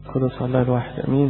قدس الله الواحد أمين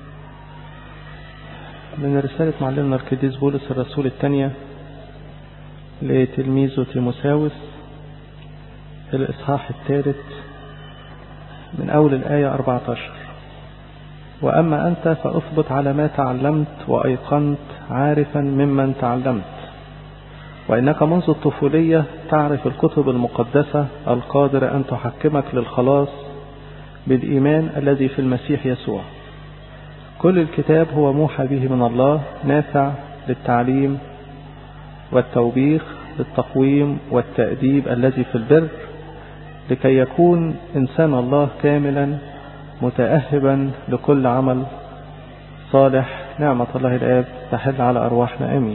من رسالة معلمنا القديس بولس الرسول الثانية لتلميذه تيموساوس الإصحاح الثالث من أول الآية 14 وأما أنت فأثبت على ما تعلمت وأيقنت عارفا ممن تعلمت وإنك منذ الطفولية تعرف الكتب المقدسة القادرة أن تحكمك للخلاص بالإيمان الذي في المسيح يسوع كل الكتاب هو موحى به من الله نافع للتعليم والتوبيخ للتقويم والتأديب الذي في البر لكي يكون إنسان الله كاملا متأهبا لكل عمل صالح نعمة الله الآب تحل على أرواحنا آمين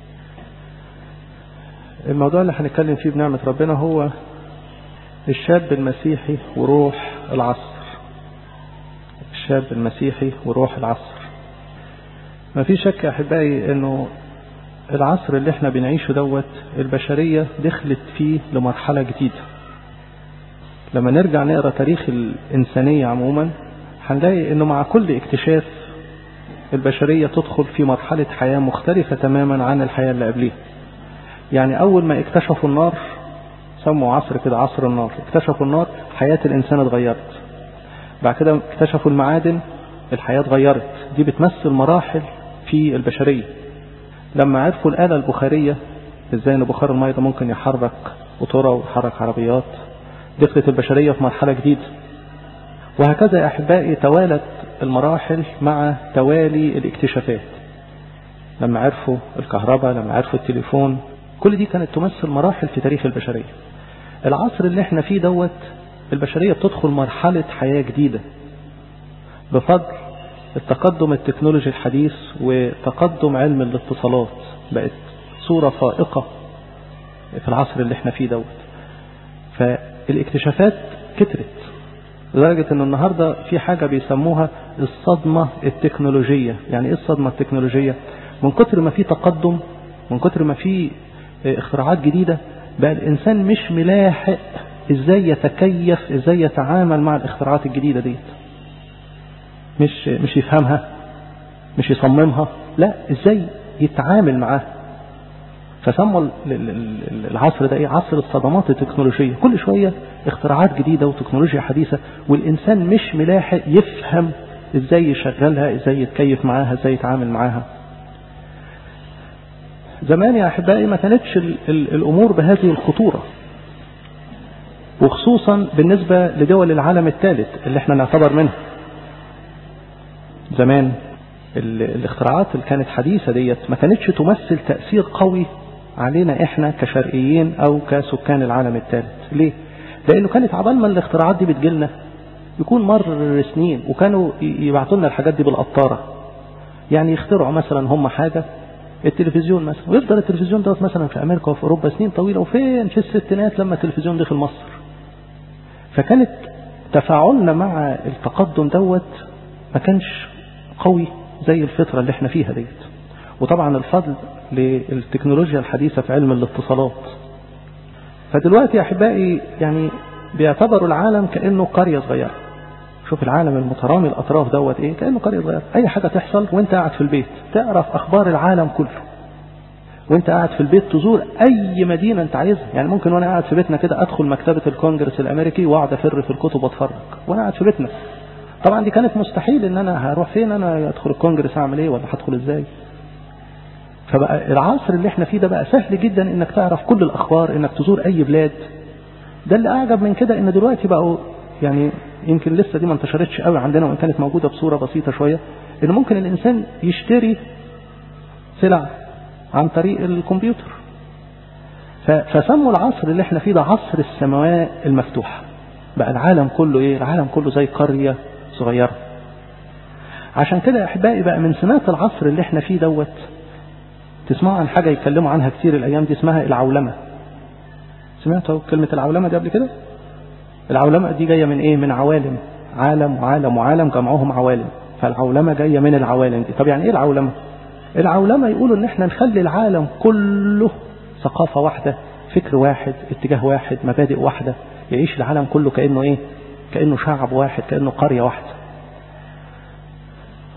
الموضوع اللي هنتكلم فيه بنعمة ربنا هو الشاب المسيحي وروح العصر الشاب المسيحي وروح العصر ما في شك يا أحبائي أنه العصر اللي احنا بنعيشه دوت البشرية دخلت فيه لمرحلة جديدة لما نرجع نقرأ تاريخ الإنسانية عموما هنلاقي أنه مع كل اكتشاف البشرية تدخل في مرحلة حياة مختلفة تماما عن الحياة اللي قبليها يعني أول ما اكتشفوا النار سموا عصر كده عصر النار اكتشفوا النار حياة الإنسان اتغيرت بعد كده اكتشفوا المعادن الحياة اتغيرت دي بتمثل مراحل في البشرية لما عرفوا الآلة البخارية ازاي ان بخار المية ده ممكن يحرك قطورة ويحرك عربيات دخلت البشرية في مرحلة جديدة وهكذا يا أحبائي توالت المراحل مع توالي الاكتشافات لما عرفوا الكهرباء لما عرفوا التليفون كل دي كانت تمثل مراحل في تاريخ البشرية العصر اللي احنا فيه دوت البشرية بتدخل مرحلة حياة جديدة بفضل التقدم التكنولوجي الحديث وتقدم علم الاتصالات بقت صورة فائقة في العصر اللي احنا فيه دوت فالاكتشافات كترت لدرجة ان النهاردة في حاجة بيسموها الصدمة التكنولوجية يعني ايه الصدمة التكنولوجية من كتر ما في تقدم من كتر ما في اختراعات جديدة بقى الانسان مش ملاحق ازاي يتكيف ازاي يتعامل مع الاختراعات الجديدة ديت مش مش يفهمها مش يصممها لا ازاي يتعامل معاها فسموا العصر ده ايه عصر الصدمات التكنولوجية كل شوية اختراعات جديدة وتكنولوجيا حديثة والانسان مش ملاحق يفهم ازاي يشغلها ازاي يتكيف معاها ازاي يتعامل معاها زمان يا احبائي ما كانتش الامور بهذه الخطورة وخصوصا بالنسبة لدول العالم الثالث اللي احنا نعتبر منها زمان الاختراعات اللي كانت حديثة ديت ما كانتش تمثل تأثير قوي علينا احنا كشرقيين او كسكان العالم الثالث ليه لانه كانت عبال ما الاختراعات دي بتجيلنا يكون مر سنين وكانوا يبعتوا لنا الحاجات دي بالقطارة يعني يخترعوا مثلا هم حاجة التلفزيون مثلا ويفضل التلفزيون دوت مثلا في امريكا وفي اوروبا سنين طويلة وفين في الستينات لما التلفزيون دخل مصر فكانت تفاعلنا مع التقدم دوت ما كانش قوي زي الفترة اللي احنا فيها ديت وطبعا الفضل للتكنولوجيا الحديثة في علم الاتصالات فدلوقتي يا أحبائي يعني بيعتبروا العالم كأنه قرية صغيرة شوف العالم المترامي الأطراف دوت إيه كأنه قرية صغيرة أي حاجة تحصل وانت قاعد في البيت تعرف أخبار العالم كله وانت قاعد في البيت تزور أي مدينة انت عايزها يعني ممكن وانا قاعد في بيتنا كده أدخل مكتبة الكونجرس الأمريكي وأقعد أفر في الكتب وأتفرج وانا قاعد في بيتنا طبعا دي كانت مستحيل ان انا هروح فين انا ادخل الكونجرس اعمل ايه ولا هدخل ازاي فبقى العصر اللي احنا فيه ده بقى سهل جدا انك تعرف كل الاخبار انك تزور اي بلاد ده اللي اعجب من كده ان دلوقتي بقوا يعني يمكن لسه دي ما انتشرتش قوي عندنا وان كانت موجوده بصوره بسيطه شويه ان ممكن الانسان يشتري سلع عن طريق الكمبيوتر فسموا العصر اللي احنا فيه ده عصر السماوات المفتوحه بقى العالم كله ايه العالم كله زي قريه صغيرة عشان كده يا أحبائي بقى من سمات العصر اللي احنا فيه دوت تسمعوا عن حاجة يتكلموا عنها كتير الأيام دي اسمها العولمة سمعتوا كلمة العولمة دي قبل كده العولمة دي جاية من ايه من عوالم عالم وعالم وعالم جمعهم عوالم فالعولمة جاية من العوالم دي طب يعني ايه العولمة العولمة يقولوا ان احنا نخلي العالم كله ثقافة واحدة فكر واحد اتجاه واحد مبادئ واحدة يعيش العالم كله كأنه ايه كأنه شعب واحد كأنه قرية واحدة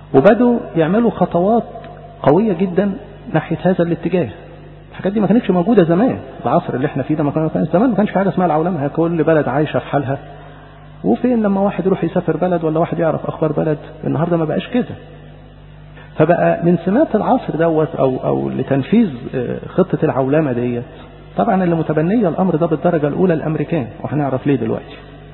وبدوا يعملوا خطوات قوية جدا ناحية هذا الاتجاه الحاجات دي ما كانتش موجودة زمان العصر اللي احنا فيه ده ما كان زمان ما كانش في حاجة اسمها العولمة هي كل بلد عايشة في حالها وفين لما واحد يروح يسافر بلد ولا واحد يعرف اخبار بلد النهارده ما بقاش كده فبقى من سمات العصر دوت او او لتنفيذ خطه العولمه ديت طبعا اللي متبنيه الامر ده بالدرجه الاولى الامريكان وهنعرف ليه دلوقتي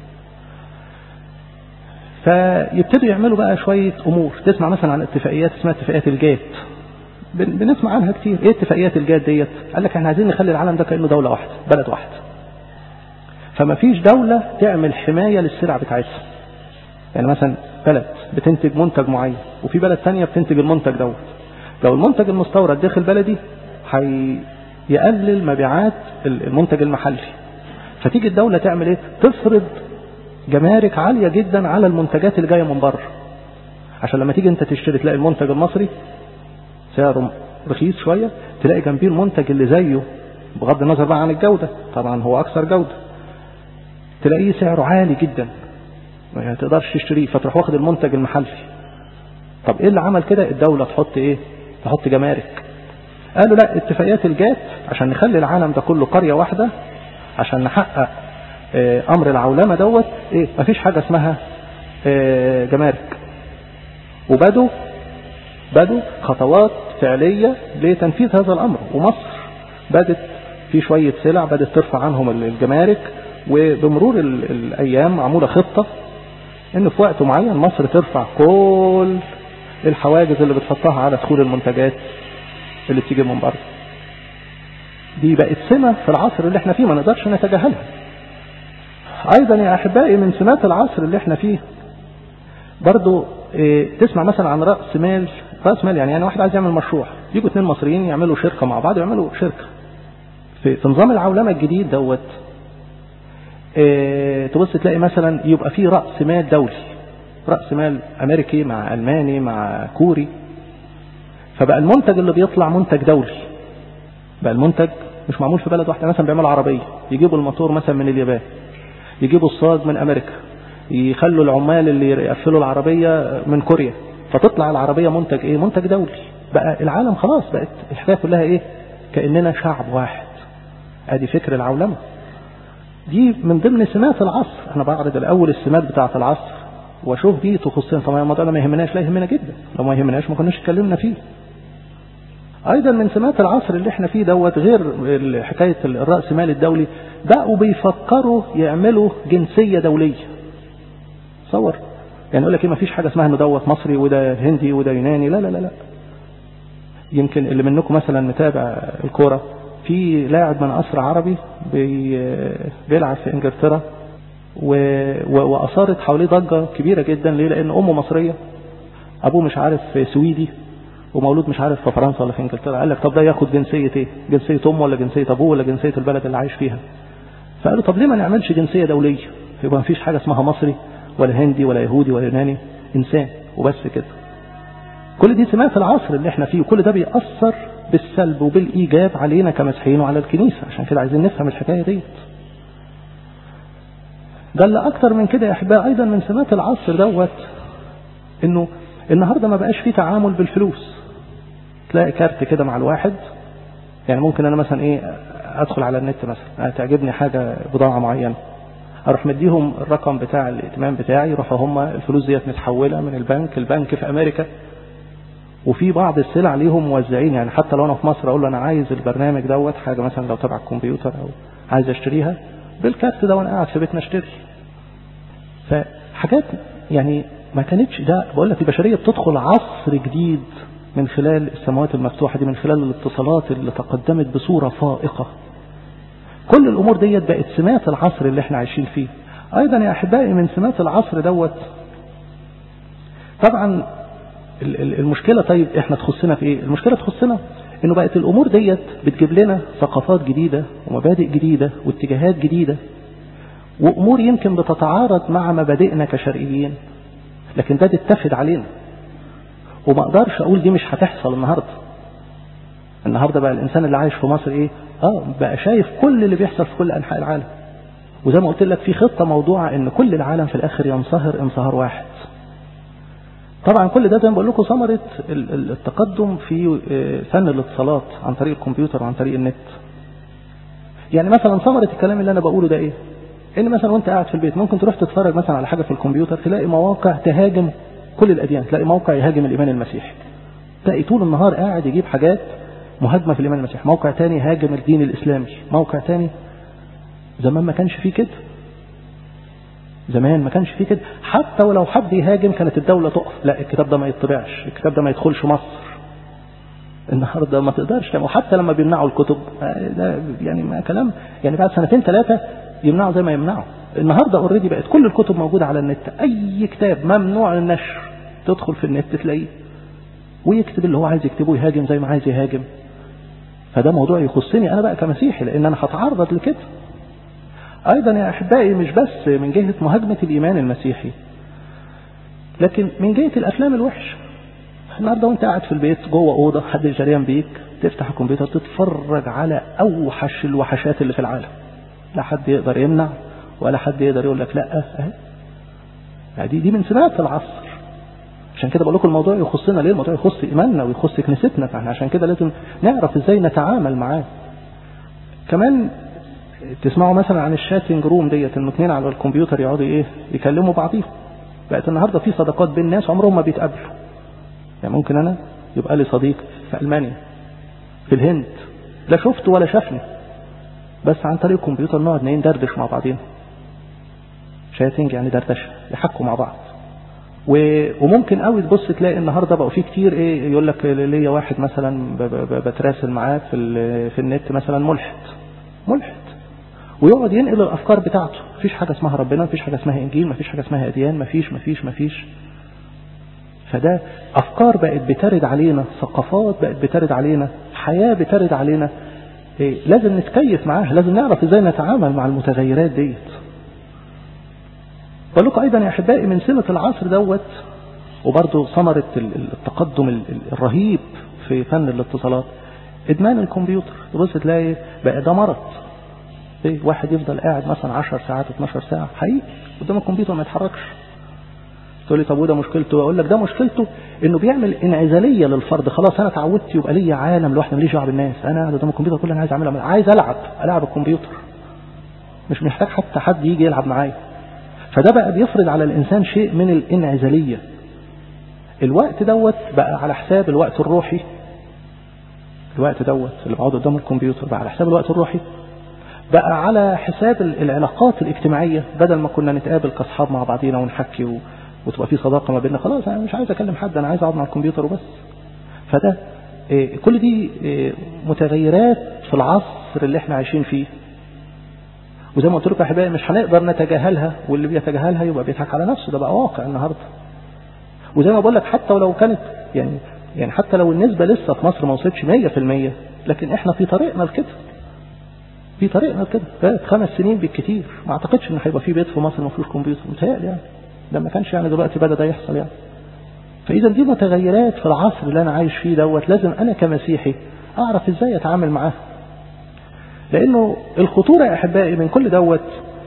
فيبتدوا يعملوا بقى شويه امور تسمع مثلا عن اتفاقيات اسمها اتفاقيات الجات بنسمع عنها كتير ايه اتفاقيات الجات ديت قال لك احنا عايزين نخلي العالم ده كانه دوله واحده بلد واحده فما فيش دولة تعمل حماية للسلع بتاعتها يعني مثلا بلد بتنتج منتج معين وفي بلد ثانية بتنتج المنتج دوت لو المنتج المستورد داخل بلدي هيقلل مبيعات المنتج المحلي فتيجي الدولة تعمل ايه تفرض جمارك عالية جدا على المنتجات اللي جاية من بره عشان لما تيجي انت تشتري تلاقي المنتج المصري سعره رخيص شوية تلاقي جنبيه المنتج اللي زيه بغض النظر بقى عن الجودة طبعا هو أكثر جودة تلاقيه سعره عالي جدا ما تقدرش تشتريه فتروح واخد المنتج المحلي طب ايه اللي عمل كده الدولة تحط ايه تحط جمارك قالوا لا اتفاقيات الجات عشان نخلي العالم ده كله قرية واحدة عشان نحقق اه امر العولمة دوت ايه مفيش حاجة اسمها اه جمارك وبدوا بدوا خطوات فعلية لتنفيذ هذا الامر ومصر بدت في شوية سلع بدت ترفع عنهم الجمارك وبمرور الايام معمولة خطة ان في وقت معين مصر ترفع كل الحواجز اللي بتحطها على دخول المنتجات اللي بتيجي من بره دي بقت سمة في العصر اللي احنا فيه ما نقدرش نتجاهلها ايضا يا احبائي من سمات العصر اللي احنا فيه برضو اه تسمع مثلا عن رأس مال رأس مال يعني يعني واحد عايز يعمل مشروع يجوا اثنين مصريين يعملوا شركة مع بعض ويعملوا شركة في, في نظام العولمة الجديد دوت اه تبص تلاقي مثلا يبقى في رأس مال دولي رأس مال أمريكي مع ألماني مع كوري فبقى المنتج اللي بيطلع منتج دولي بقى المنتج مش معمول في بلد واحدة مثلا بيعملوا عربية يجيبوا الموتور مثلا من اليابان يجيبوا الصاج من أمريكا يخلوا العمال اللي يقفلوا العربية من كوريا فتطلع العربية منتج ايه منتج دولي بقى العالم خلاص بقت الحكاية كلها ايه كأننا شعب واحد ادي فكر العولمة دي من ضمن سمات العصر انا بعرض الاول السمات بتاعة العصر واشوف دي تخصنا طبعا الموضوع ده ما يهمناش لا يهمنا جدا لو ما يهمناش ما كناش اتكلمنا فيه ايضا من سمات العصر اللي احنا فيه دوت غير حكاية الرأس مال الدولي بقوا بيفكروا يعملوا جنسية دولية تصور يعني يقول لك ايه ما فيش حاجة اسمها انه دوت مصري وده هندي وده يوناني لا لا لا لا يمكن اللي منكم مثلا متابع الكورة في لاعب من أسر عربي بي بيلعب في انجلترا واثارت حواليه ضجه كبيره جدا ليه؟ لان امه مصريه ابوه مش عارف سويدي ومولود مش عارف في فرنسا ولا في انجلترا قال لك طب ده ياخد جنسيه ايه؟ جنسيه امه ولا جنسيه ابوه ولا جنسيه البلد اللي عايش فيها؟ فقالوا طب ليه ما نعملش جنسيه دوليه؟ يبقى ما فيش حاجه اسمها مصري ولا هندي ولا يهودي ولا يوناني انسان وبس كده. كل دي سمات العصر اللي احنا فيه وكل ده بيأثر بالسلب وبالايجاب علينا كمسيحيين وعلى الكنيسه عشان كده عايزين نفهم الحكايه ديت. ده اللي اكتر من كده يا احبائي ايضا من سمات العصر دوت انه النهارده ما بقاش فيه تعامل بالفلوس تلاقي كارت كده مع الواحد يعني ممكن انا مثلا ايه ادخل على النت مثلا تعجبني حاجه بضاعه معينه اروح مديهم الرقم بتاع الائتمان بتاعي يروحوا هم الفلوس ديت متحوله من البنك البنك في امريكا وفي بعض السلع ليهم موزعين يعني حتى لو انا في مصر اقول له انا عايز البرنامج دوت حاجه مثلا لو تبع الكمبيوتر او عايز اشتريها بالكارت ده وانا قاعد في بيتنا اشتري فحاجات يعني ما كانتش ده بقول لك البشريه بتدخل عصر جديد من خلال السماوات المفتوحه دي من خلال الاتصالات اللي تقدمت بصوره فائقه كل الامور ديت بقت سمات العصر اللي احنا عايشين فيه ايضا يا احبائي من سمات العصر دوت طبعا المشكله طيب احنا تخصنا في ايه المشكله تخصنا انه بقت الامور ديت بتجيب لنا ثقافات جديده ومبادئ جديده واتجاهات جديده وامور يمكن بتتعارض مع مبادئنا كشرقيين لكن ده تتفد علينا وما اقدرش اقول دي مش هتحصل النهارده النهارده بقى الانسان اللي عايش في مصر ايه اه بقى شايف كل اللي بيحصل في كل انحاء العالم وزي ما قلت لك في خطه موضوعه ان كل العالم في الاخر ينصهر انصهار واحد طبعا كل ده زي ما بقول لكم ثمرة التقدم في فن الاتصالات عن طريق الكمبيوتر وعن طريق النت يعني مثلا ثمرة الكلام اللي انا بقوله ده ايه ان مثلا وانت قاعد في البيت ممكن تروح تتفرج مثلا على حاجة في الكمبيوتر تلاقي مواقع تهاجم كل الاديان تلاقي موقع يهاجم الايمان المسيحي تلاقي طول النهار قاعد يجيب حاجات مهاجمة في الايمان المسيحي موقع تاني هاجم الدين الاسلامي موقع تاني زمان ما كانش فيه كده زمان ما كانش فيه كده حتى ولو حد يهاجم كانت الدولة تقف لا الكتاب ده ما يطبعش الكتاب ده ما يدخلش مصر النهارده ما تقدرش وحتى لما بيمنعوا الكتب ده يعني ما كلام يعني بعد سنتين ثلاثة يمنعوا زي ما يمنعوا النهارده اوريدي بقت كل الكتب موجودة على النت أي كتاب ممنوع النشر تدخل في النت تلاقيه ويكتب اللي هو عايز يكتبه يهاجم زي ما عايز يهاجم فده موضوع يخصني أنا بقى كمسيحي لأن أنا هتعرض لكده أيضا يا أحبائي مش بس من جهة مهاجمة الإيمان المسيحي لكن من جهة الأفلام الوحشة النهارده وانت قاعد في البيت جوه أوضة حد جريان بيك تفتح الكمبيوتر تتفرج على أوحش الوحشات اللي في العالم لا حد يقدر يمنع ولا حد يقدر يقول لك لا اهي دي دي من سمات العصر عشان كده بقول لكم الموضوع يخصنا ليه الموضوع يخص ايماننا ويخص كنيستنا فاحنا عشان كده لازم نعرف ازاي نتعامل معاه كمان تسمعوا مثلا عن الشاتنج روم ديت انه اثنين على الكمبيوتر يقعدوا ايه يكلموا بعضيهم بقت النهارده في صداقات بين ناس عمرهم ما بيتقابلوا يعني ممكن انا يبقى لي صديق في المانيا في الهند لا شفته ولا شافني بس عن طريق الكمبيوتر نقعد ندردش مع بعضينا شاتنج يعني دردشه يحكوا مع بعض وممكن قوي تبص تلاقي النهارده بقوا في كتير ايه يقول لك ليا واحد مثلا بتراسل معاه في في النت مثلا ملحد ملحد ويقعد ينقل الافكار بتاعته مفيش حاجه اسمها ربنا مفيش حاجه اسمها انجيل مفيش حاجه اسمها اديان مفيش مفيش مفيش فده افكار بقت بترد علينا ثقافات بقت بترد علينا حياه بترد علينا إيه لازم نتكيف معاها لازم نعرف ازاي نتعامل مع المتغيرات ديت بقول لكم ايضا يا احبائي من سمه العصر دوت وبرضه ثمره التقدم الرهيب في فن الاتصالات ادمان الكمبيوتر تبص تلاقي بقى ده مرض ايه واحد يفضل قاعد مثلا 10 ساعات 12 ساعه حقيقي قدام الكمبيوتر ما يتحركش تقول لي طب وده مشكلته اقول لك ده مشكلته انه بيعمل انعزاليه للفرد خلاص انا اتعودت يبقى ليا عالم لوحدي ماليش دعوه بالناس انا قاعد قدام الكمبيوتر كل اللي انا عايز اعمله عايز العب العب الكمبيوتر مش محتاج حتى حد يجي يلعب معايا فده بقى بيفرض على الانسان شيء من الانعزاليه الوقت دوت بقى على حساب الوقت الروحي الوقت دوت اللي بقعد قدام الكمبيوتر بقى على حساب الوقت الروحي بقى على حساب العلاقات الاجتماعية بدل ما كنا نتقابل كأصحاب مع بعضينا ونحكي و... وتبقى في صداقة ما بيننا خلاص أنا مش عايز أكلم حد أنا عايز أقعد مع الكمبيوتر وبس فده إيه كل دي إيه متغيرات في العصر اللي احنا عايشين فيه وزي ما قلت لكم يا احبائي مش هنقدر نتجاهلها واللي بيتجاهلها يبقى بيضحك على نفسه ده بقى واقع النهارده وزي ما بقول لك حتى ولو كانت يعني يعني حتى لو النسبة لسه في مصر ما وصلتش 100% لكن احنا في طريقنا لكده في طريقنا كده خمس سنين بالكتير ما اعتقدش ان هيبقى في بيت في مصر ما فيهوش كمبيوتر متهيألي يعني ده ما كانش يعني دلوقتي بدا ده يحصل يعني فاذا دي متغيرات في العصر اللي انا عايش فيه دوت لازم انا كمسيحي اعرف ازاي اتعامل معاها لانه الخطوره يا احبائي من كل دوت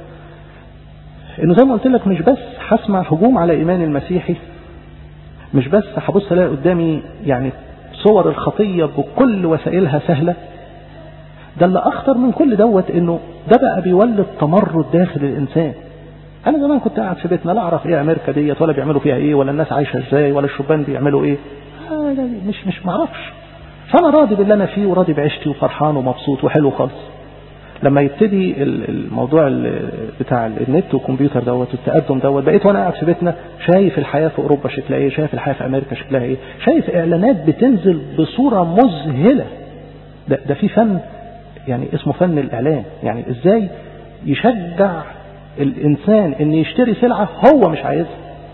انه زي ما قلت لك مش بس هسمع هجوم على ايمان المسيحي مش بس هبص الاقي قدامي يعني صور الخطيه بكل وسائلها سهله ده اللي اخطر من كل دوت انه ده بقى بيولد تمرد داخل الانسان انا زمان كنت قاعد في بيتنا لا اعرف ايه امريكا ديت ولا بيعملوا فيها ايه ولا الناس عايشه ازاي ولا الشبان بيعملوا ايه آه مش مش معرفش فانا راضي باللي انا فيه وراضي بعيشتي وفرحان ومبسوط وحلو خالص لما يبتدي الموضوع بتاع النت والكمبيوتر دوت والتقدم دوت بقيت وانا قاعد في بيتنا شايف الحياه في اوروبا شكلها ايه شايف الحياه في امريكا شكلها ايه شايف اعلانات بتنزل بصوره مذهله ده ده في فن يعني اسمه فن الاعلان يعني ازاي يشجع الانسان ان يشتري سلعه هو مش عايزها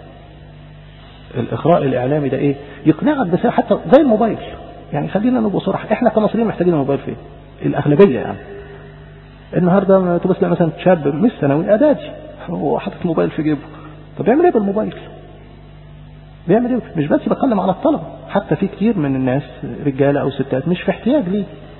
الاغراء الاعلامي ده ايه يقنعك بس حتى زي الموبايل يعني خلينا نبقى صراحه احنا كمصريين محتاجين الموبايل فين الاغلبيه يعني النهارده تبص تلاقي مثلا شاب مش ثانوي اعدادي هو حاطط الموبايل في جيبه طب بيعمل ايه بالموبايل بيعمل ايه مش بس بتكلم على الطلبه حتى في كتير من الناس رجاله او ستات مش في احتياج ليه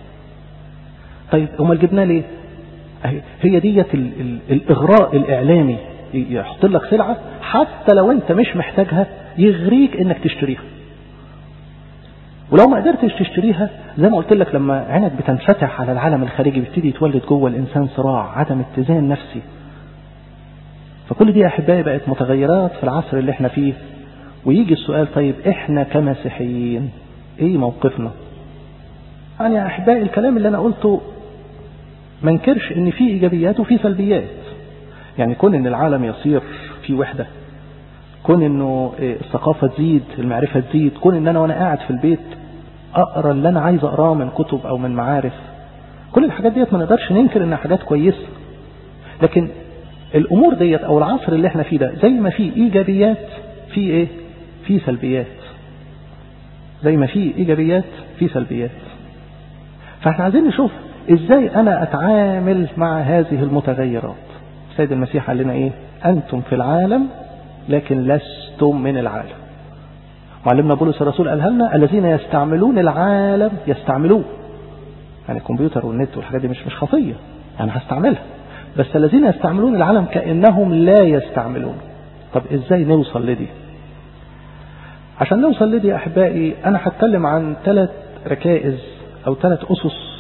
طيب امال جبناه ليه هي ديت ال ال الاغراء الاعلامي يحط لك سلعه حتى لو انت مش محتاجها يغريك انك تشتريها ولو ما قدرتش تشتريها زي ما قلت لك لما عينك بتنفتح على العالم الخارجي بيبتدي يتولد جوه الانسان صراع عدم اتزان نفسي فكل دي احبائي بقت متغيرات في العصر اللي احنا فيه ويجي السؤال طيب احنا كمسيحيين ايه موقفنا يعني يا احبائي الكلام اللي انا قلته ما انكرش ان في ايجابيات وفي سلبيات يعني كون ان العالم يصير في وحده كون انه الثقافة تزيد المعرفة تزيد كون ان انا وانا قاعد في البيت اقرا اللي انا عايز اقراه من كتب او من معارف كل الحاجات ديت ما نقدرش ننكر انها حاجات كويسة لكن الامور ديت او العصر اللي احنا فيه ده زي ما فيه ايجابيات في ايه في سلبيات زي ما فيه ايجابيات في سلبيات فاحنا عايزين نشوف ازاي انا اتعامل مع هذه المتغيرات سيد المسيح قال لنا ايه انتم في العالم لكن لستم من العالم معلمنا بولس الرسول قالها لنا الذين يستعملون العالم يستعملوه يعني الكمبيوتر والنت والحاجات دي مش مش خطيه يعني هستعملها بس الذين يستعملون العالم كانهم لا يستعملون طب ازاي نوصل لدي عشان نوصل لدي يا احبائي انا هتكلم عن ثلاث ركائز او ثلاث اسس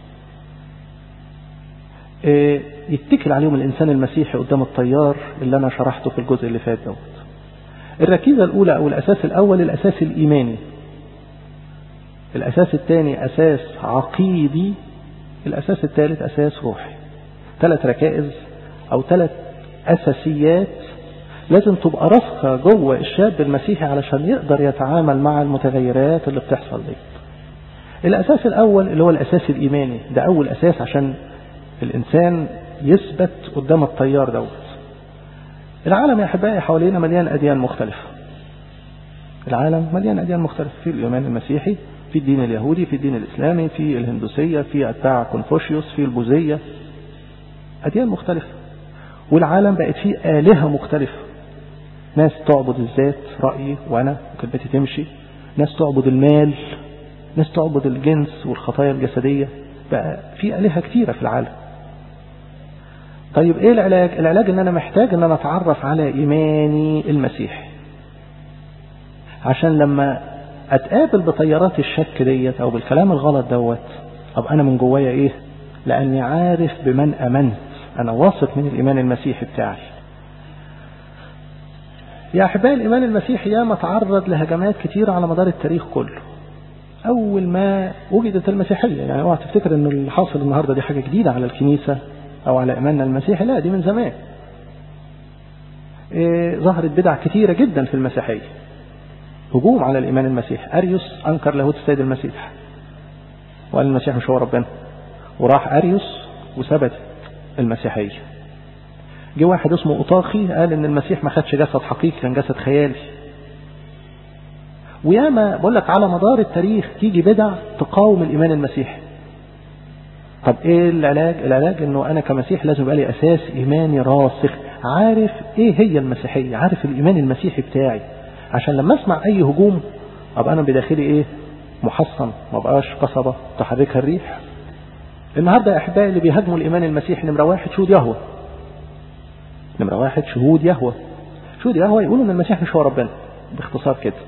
إيه يتكل عليهم الإنسان المسيحي قدام الطيار اللي أنا شرحته في الجزء اللي فات دوت الركيزة الأولى أو الأساس الأول الأساس الإيماني الأساس الثاني أساس عقيدي الأساس الثالث أساس روحي ثلاث ركائز أو ثلاث أساسيات لازم تبقى راسخة جوه الشاب المسيحي علشان يقدر يتعامل مع المتغيرات اللي بتحصل دي الأساس الأول اللي هو الأساس الإيماني ده أول أساس عشان الإنسان يثبت قدام الطيار دوت العالم يا أحبائي حوالينا مليان أديان مختلفة العالم مليان أديان مختلفة في الإيمان المسيحي في الدين اليهودي في الدين الإسلامي في الهندوسية في أتباع كونفوشيوس في البوذية أديان مختلفة والعالم بقت فيه آلهة مختلفة ناس تعبد الذات رأيي وأنا وكلمتي تمشي ناس تعبد المال ناس تعبد الجنس والخطايا الجسدية بقى في آلهة كتيرة في العالم طيب ايه العلاج العلاج ان انا محتاج ان انا اتعرف على ايماني المسيحي عشان لما اتقابل بطيارات الشك ديت او بالكلام الغلط دوت ابقى انا من جوايا ايه لاني عارف بمن امنت انا واثق من الايمان المسيحي بتاعي يا احبائي الايمان المسيحي ياما تعرض لهجمات كتيرة على مدار التاريخ كله اول ما وجدت المسيحية يعني اوعى تفتكر ان اللي حاصل النهاردة دي حاجة جديدة على الكنيسة او على ايماننا المسيحي لا دي من زمان إيه ظهرت بدع كتيرة جدا في المسيحية هجوم على الايمان المسيحي اريوس انكر لاهوت السيد المسيح وقال المسيح مش هو ربنا وراح اريوس وثبت المسيحية جه واحد اسمه اوطاخي قال ان المسيح ما خدش جسد حقيقي كان جسد خيالي وياما بقول لك على مدار التاريخ تيجي بدع تقاوم الايمان المسيحي طب ايه العلاج العلاج انه انا كمسيح لازم يبقى لي اساس ايماني راسخ عارف ايه هي المسيحيه عارف الايمان المسيحي بتاعي عشان لما اسمع اي هجوم ابقى انا بداخلي ايه محصن ما بقاش قصبه تحركها الريح النهارده يا احبائي اللي بيهاجموا الايمان المسيحي نمره واحد شهود يهوه نمره واحد شهود يهوه شهود يهوه يقولوا ان المسيح مش هو ربنا باختصار كده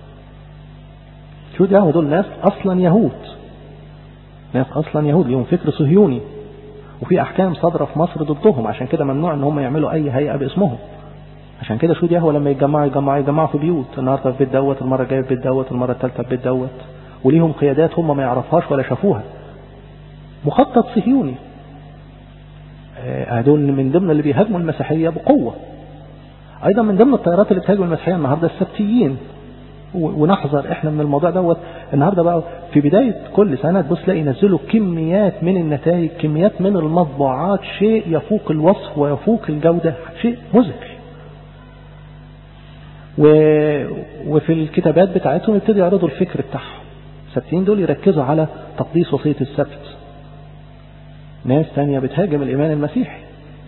شهود يهوه دول ناس اصلا يهود ناس اصلا يهود ليهم فكر صهيوني وفي احكام صادره في مصر ضدهم عشان كده ممنوع ان هم يعملوا اي هيئه باسمهم عشان كده شهود يهوه لما يتجمعوا يتجمعوا يتجمعوا في بيوت النهارده في بيت دوت المره الجايه في بيت دوت المره الثالثه في بيت دوت وليهم قيادات هم ما يعرفهاش ولا شافوها مخطط صهيوني هدول من ضمن اللي بيهاجموا المسيحيه بقوه ايضا من ضمن التيارات اللي بتهاجم المسيحيه النهارده السبتيين ونحذر احنا من الموضوع دوت النهارده بقى في بدايه كل سنه تبص تلاقي ينزلوا كميات من النتائج كميات من المطبوعات شيء يفوق الوصف ويفوق الجوده شيء مذهل و... وفي الكتابات بتاعتهم يبتدوا يعرضوا الفكر بتاعهم السبتين دول يركزوا على تقديس وصيه السبت ناس تانية بتهاجم الإيمان المسيحي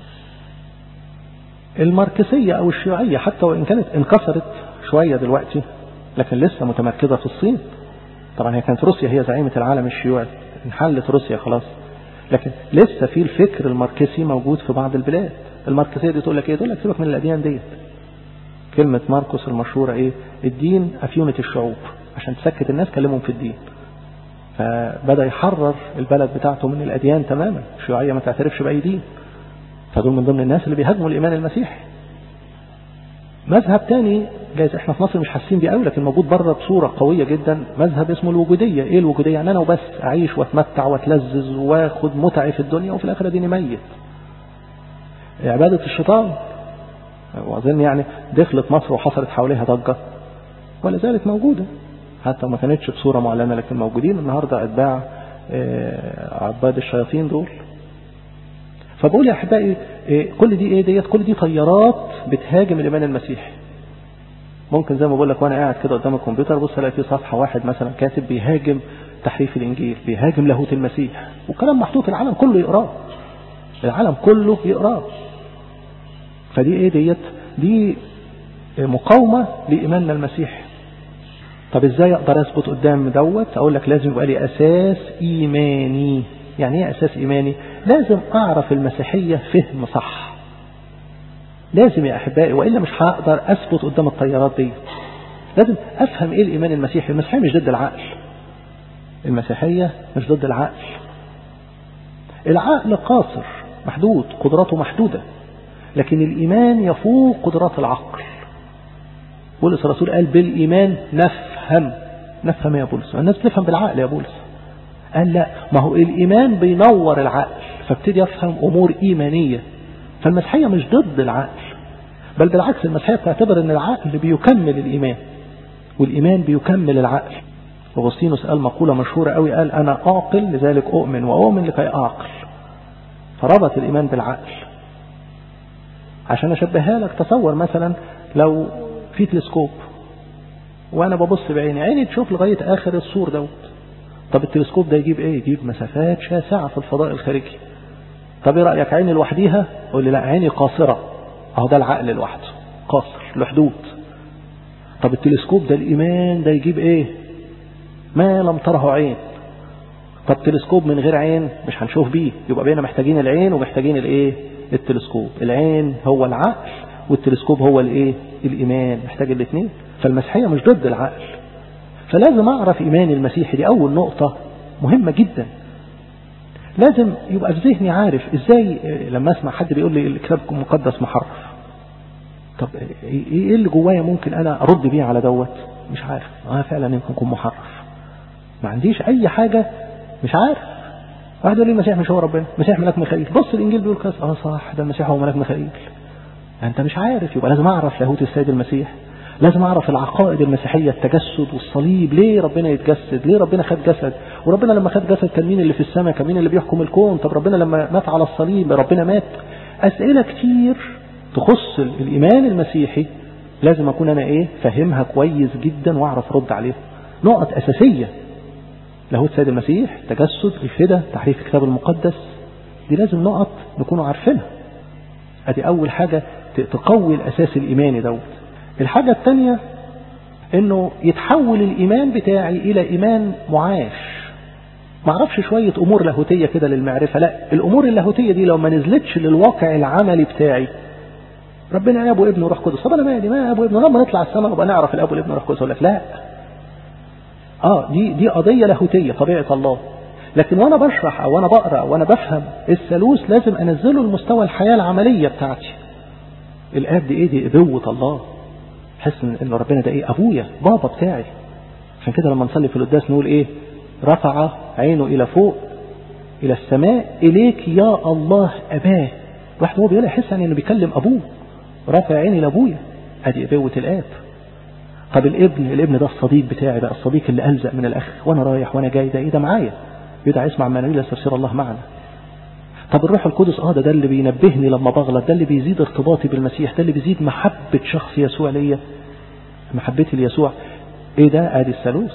الماركسية أو الشيوعية حتى وإن كانت انكسرت شوية دلوقتي لكن لسه متمركزة في الصين طبعا هي كانت روسيا هي زعيمة العالم الشيوعي انحلت روسيا خلاص لكن لسه في الفكر الماركسي موجود في بعض البلاد الماركسية دي تقول لك ايه تقول لك سيبك من الأديان ديت كلمة مرقس المشهورة ايه الدين أفيونة الشعوب عشان تسكت الناس كلمهم في الدين فبدأ يحرر البلد بتاعته من الأديان تماما الشيوعية ما تعترفش بأي دين فدول من ضمن الناس اللي بيهاجموا الإيمان المسيحي مذهب تاني جايز احنا في مصر مش حاسين بيه قوي لكن موجود بره بصوره قويه جدا مذهب اسمه الوجوديه ايه الوجوديه يعني انا وبس اعيش واتمتع واتلذذ واخد متعي في الدنيا وفي الاخر اديني ميت عباده الشيطان واظن يعني دخلت مصر وحصلت حواليها ضجه ولا زالت موجوده حتى ما كانتش بصوره معلنه لكن موجودين النهارده اتباع عباد الشياطين دول فبقول يا احبائي كل دي ايه ديت كل دي طيارات بتهاجم الايمان المسيحي ممكن زي ما بقول لك وانا قاعد كده قدام الكمبيوتر بص الاقي في صفحه واحد مثلا كاتب بيهاجم تحريف الانجيل بيهاجم لاهوت المسيح والكلام محطوط العالم كله يقراه العالم كله يقراه فدي ايه ديت دي مقاومه لايماننا المسيحي طب ازاي اقدر اثبت قدام دوت اقول لك لازم يبقى لي اساس ايماني يعني ايه اساس ايماني لازم اعرف المسيحيه فهم صح لازم يا احبائي والا مش هقدر اثبت قدام الطيارات دي لازم افهم ايه الايمان المسيحي المسيحيه مش ضد العقل المسيحيه مش ضد العقل العقل قاصر محدود قدراته محدوده لكن الايمان يفوق قدرات العقل بولس الرسول قال بالايمان نفهم نفهم يا بولس الناس بتفهم بالعقل يا بولس قال لا ما هو الإيمان بينور العقل فابتدي أفهم أمور إيمانية فالمسيحية مش ضد العقل بل بالعكس المسيحية بتعتبر أن العقل بيكمل الإيمان والإيمان بيكمل العقل أغسطينوس قال مقولة مشهورة قوي قال أنا أعقل لذلك أؤمن وأؤمن لكي أعقل فربط الإيمان بالعقل عشان أشبهها لك تصور مثلا لو في تلسكوب وأنا ببص بعيني عيني تشوف لغاية آخر السور دوت طب التلسكوب ده يجيب ايه يجيب مسافات شاسعة في الفضاء الخارجي طب ايه رأيك عيني لوحديها قول لي لا عيني قاصرة اهو ده العقل لوحده قاصر لحدود طب التلسكوب ده الايمان ده يجيب ايه ما لم تره عين طب تلسكوب من غير عين مش هنشوف بيه يبقى بقينا محتاجين العين ومحتاجين الايه التلسكوب العين هو العقل والتلسكوب هو الايه الايمان محتاج الاثنين فالمسيحيه مش ضد العقل فلازم أعرف إيماني المسيحي دي أول نقطة مهمة جدا لازم يبقى في ذهني عارف إزاي لما أسمع حد بيقول لي الكتاب المقدس محرف طب إيه اللي جوايا ممكن أنا أرد بيه على دوت مش عارف أنا فعلا يمكن يكون محرف ما عنديش أي حاجة مش عارف واحد يقول لي المسيح مش هو ربنا المسيح ملاك ميخائيل بص الإنجيل بيقول كذا أه صح ده المسيح هو ملاك ميخائيل أنت مش عارف يبقى لازم أعرف لاهوت السيد المسيح لازم اعرف العقائد المسيحيه التجسد والصليب ليه ربنا يتجسد ليه ربنا خد جسد وربنا لما خد جسد كان مين اللي في السماء كان مين اللي بيحكم الكون طب ربنا لما مات على الصليب ربنا مات اسئله كتير تخص الايمان المسيحي لازم اكون انا ايه فاهمها كويس جدا واعرف ارد عليها نقط اساسيه لاهوت سيد المسيح تجسد الفدا تحريف الكتاب المقدس دي لازم نقط نكونوا عارفينها ادي اول حاجه تقوي الاساس الايماني دوت الحاجة الثانية انه يتحول الايمان بتاعي الى ايمان معاش ما اعرفش شوية امور لاهوتية كده للمعرفة لا الامور اللاهوتية دي لو ما نزلتش للواقع العملي بتاعي ربنا ابو ابن وروح قدس طب انا مالي ما ابو ابن لما نطلع السماء وبقى نعرف الاب والابن وروح قدس اقول لك لا اه دي دي قضية لاهوتية طبيعة الله لكن وانا بشرح او وانا بقرا او وانا بفهم الثالوث لازم انزله لمستوى الحياة العملية بتاعتي الاب دي ايه دي ابوة الله حس ان ربنا ده ايه ابويا بابا بتاعي عشان كده لما نصلي في القداس نقول ايه رفع عينه الى فوق الى السماء اليك يا الله اباه واحد هو بيقول يحس يعني انه بيكلم ابوه رافع عيني لابويا ادي ابوه الاب طب الابن الابن ده الصديق بتاعي بقى الصديق اللي الزق من الاخ وانا رايح وانا جاي ده ايه ده معايا يدعى اسمع منويل استفسير الله معنا طب الروح القدس اه ده ده اللي بينبهني لما بغلط ده اللي بيزيد ارتباطي بالمسيح ده اللي بيزيد محبة شخص يسوع ليا محبتي ليسوع ايه ده ادي الثالوث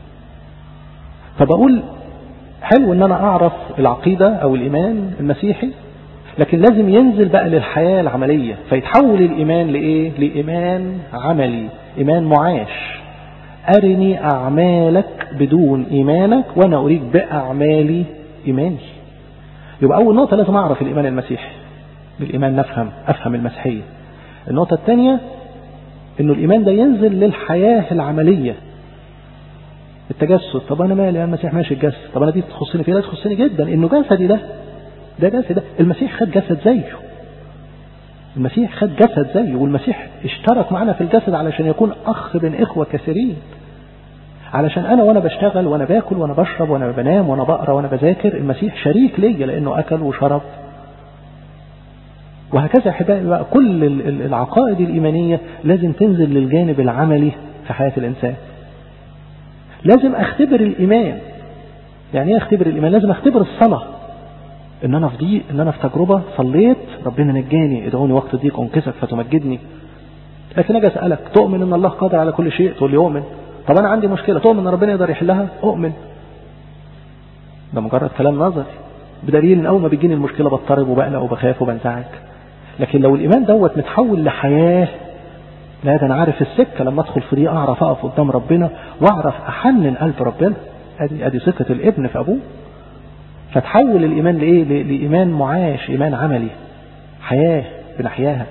فبقول حلو ان انا اعرف العقيدة او الايمان المسيحي لكن لازم ينزل بقى للحياة العملية فيتحول الايمان لايه لايمان عملي ايمان معاش ارني اعمالك بدون ايمانك وانا اريد باعمالي ايماني يبقى أول نقطة لازم أعرف الإيمان المسيحي بالإيمان نفهم أفهم المسيحية النقطة الثانية انه الايمان ده ينزل للحياة العملية التجسد طب انا مالي المسيح ماشي الجسد طب انا دي تخصني فيها تخصني جدا انه جسدي ده ده جسد ده المسيح خد جسد زيه المسيح خد جسد زيه والمسيح اشترك معنا في الجسد علشان يكون اخ بين اخوة كثيرين علشان انا وانا بشتغل وانا باكل وانا بشرب وانا بنام وانا بقرا وانا بذاكر المسيح شريك ليا لانه اكل وشرب وهكذا احبائي بقى كل العقائد الايمانيه لازم تنزل للجانب العملي في حياه الانسان لازم اختبر الايمان يعني ايه اختبر الايمان لازم اختبر الصلاه ان انا في ضيق ان انا في تجربه صليت ربنا نجاني ادعوني وقت ضيق انكسك فتمجدني لكن اجي اسالك تؤمن ان الله قادر على كل شيء تقول لي اؤمن طب انا عندي مشكله تؤمن ان ربنا يقدر يحلها اؤمن ده مجرد كلام نظري بدليل ان اول ما بيجيني المشكله بضطرب وبقلق وبخاف وبنزعج لكن لو الايمان دوت متحول لحياه لا ده انا عارف السكه لما ادخل في دي اعرف اقف قدام ربنا واعرف احنن قلب ربنا ادي ادي ثقه الابن في ابوه فتحول الايمان لايه لايمان معاش ايمان عملي حياه بنحياها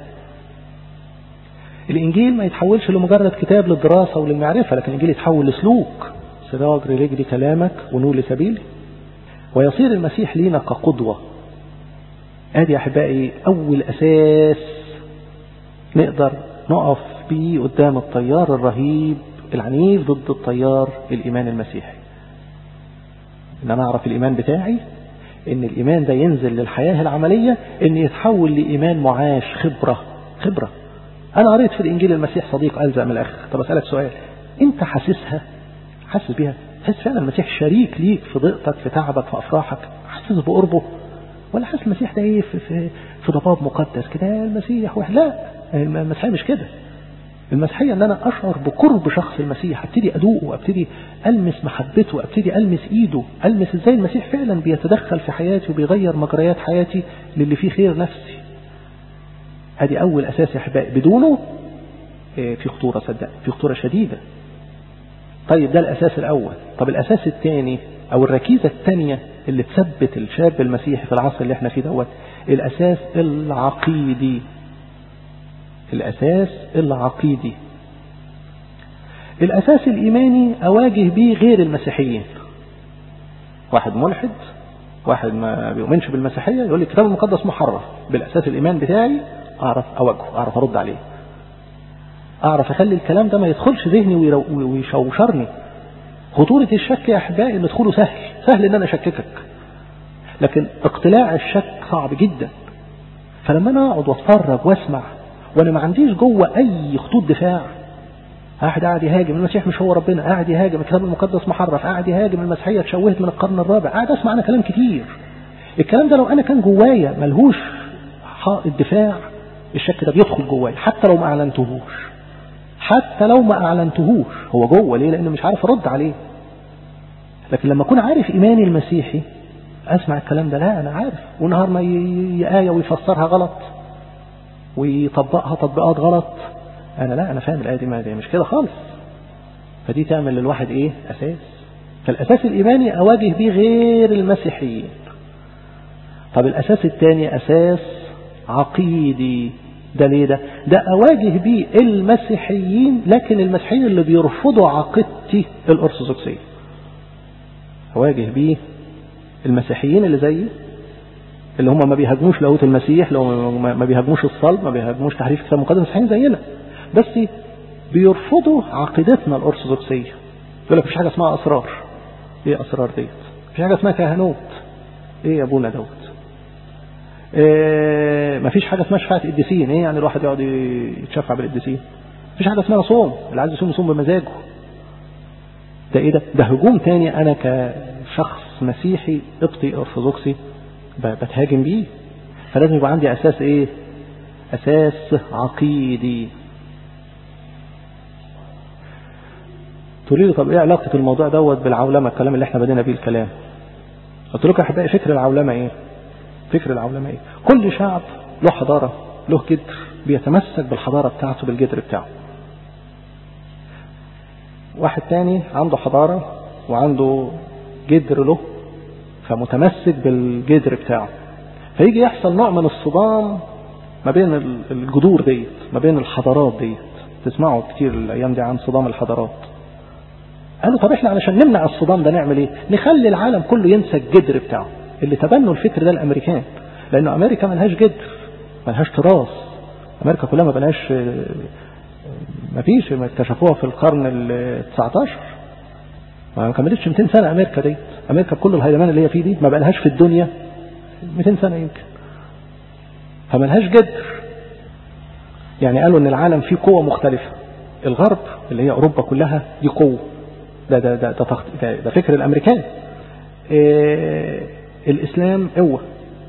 الانجيل ما يتحولش لمجرد كتاب للدراسه وللمعرفه لكن الانجيل يتحول لسلوك سراج رجلي كلامك ونور لسبيلي ويصير المسيح لينا كقدوه ادي يا احبائي اول اساس نقدر نقف بيه قدام التيار الرهيب العنيف ضد التيار الايمان المسيحي ان انا اعرف الايمان بتاعي ان الايمان ده ينزل للحياه العمليه ان يتحول لايمان معاش خبره خبره انا قريت في الانجيل المسيح صديق الزق من الاخر طب اسالك سؤال انت حاسسها حاسس بيها تحس فعلا المسيح شريك ليك في ضيقتك في تعبك في افراحك حاسس بقربه ولا حاسس المسيح ده ايه في, في, في ضباب مقدس كده المسيح واحد لا المسيحيه مش كده المسيحيه ان انا اشعر بقرب شخص المسيح ابتدي ادوقه ابتدي المس محبته ابتدي المس ايده المس ازاي المسيح فعلا بيتدخل في حياتي وبيغير مجريات حياتي للي فيه خير نفسي ادي اول اساس يا احبائي بدونه في خطوره صدق في خطوره شديده طيب ده الاساس الاول طب الاساس الثاني او الركيزه الثانيه اللي تثبت الشاب المسيحي في العصر اللي احنا فيه دوت الاساس العقيدي الاساس العقيدي الاساس الايماني اواجه بيه غير المسيحيين واحد ملحد واحد ما بيؤمنش بالمسيحيه يقول لي الكتاب المقدس محرف بالاساس الايمان بتاعي اعرف اواجهه اعرف ارد عليه اعرف اخلي الكلام ده ما يدخلش ذهني ويشوشرني خطورة الشك يا احبائي ان دخوله سهل سهل ان انا اشككك لكن اقتلاع الشك صعب جدا فلما انا اقعد واتفرج واسمع وانا ما عنديش جوه اي خطوط دفاع قاعد قاعد يهاجم المسيح مش هو ربنا قاعد يهاجم الكتاب المقدس محرف قاعد يهاجم المسيحيه اتشوهت من القرن الرابع قاعد اسمع انا كلام كتير الكلام ده لو انا كان جوايا ملهوش حائط دفاع الشك ده بيدخل جوايا حتى لو ما اعلنتهوش حتى لو ما اعلنتهوش هو جوه ليه لان مش عارف ارد عليه لكن لما اكون عارف ايماني المسيحي اسمع الكلام ده لا انا عارف ونهار ما آية ويفسرها غلط ويطبقها تطبيقات غلط انا لا انا فاهم الايه دي ما دي مش كده خالص فدي تعمل للواحد ايه اساس فالاساس الايماني اواجه بيه غير المسيحيين طب الاساس الثاني اساس عقيدي ده ليه ده ده اواجه بيه المسيحيين لكن المسيحيين اللي بيرفضوا عقيدتي الارثوذكسيه اواجه بيه المسيحيين اللي زيي اللي هم ما بيهاجموش لاهوت المسيح لو ما بيهاجموش الصلب ما بيهاجموش تحريف الكتاب المقدس المسيحيين زينا بس بيرفضوا عقيدتنا الارثوذكسيه يقول لك مفيش حاجه اسمها اسرار ايه اسرار ديت مفيش حاجه اسمها كهنوت ايه يا ابونا دوت إيه مفيش حاجه اسمها شفاعه قديسين ايه يعني الواحد يقعد يتشفع بالقديسين مفيش حاجه اسمها صوم اللي عايز يصوم يصوم بمزاجه ده ايه ده ده هجوم تاني انا كشخص مسيحي قبطي ارثوذكسي بتهاجم بيه فلازم يبقى عندي اساس ايه اساس عقيدي تقولي لي طب ايه علاقة الموضوع دوت بالعولمة الكلام اللي احنا بدينا بيه الكلام قلت لكم يا احبائي فكر العولمة ايه فكر العولمة ايه كل شعب له حضارة له جدر بيتمسك بالحضارة بتاعته بالجدر بتاعه واحد تاني عنده حضارة وعنده جدر له فمتمسك بالجدر بتاعه فيجي يحصل نوع من الصدام ما بين الجذور ديت ما بين الحضارات ديت تسمعوا كتير الايام دي عن صدام الحضارات قالوا طب احنا علشان نمنع الصدام ده نعمل ايه نخلي العالم كله ينسى الجدر بتاعه اللي تبنوا الفكر ده الامريكان لانه امريكا ملهاش جدر ملهاش تراث امريكا كلها ما بلاش ما فيش اكتشفوها في القرن ال 19 ما كملتش 200 سنه امريكا دي امريكا بكل الهيلمان اللي هي فيه دي ما بقالهاش في الدنيا 200 سنه يمكن فملهاش جدر يعني قالوا ان العالم فيه قوة مختلفة الغرب اللي هي اوروبا كلها دي قوة ده ده ده ده, ده, ده فكر الامريكان إيه الاسلام قوة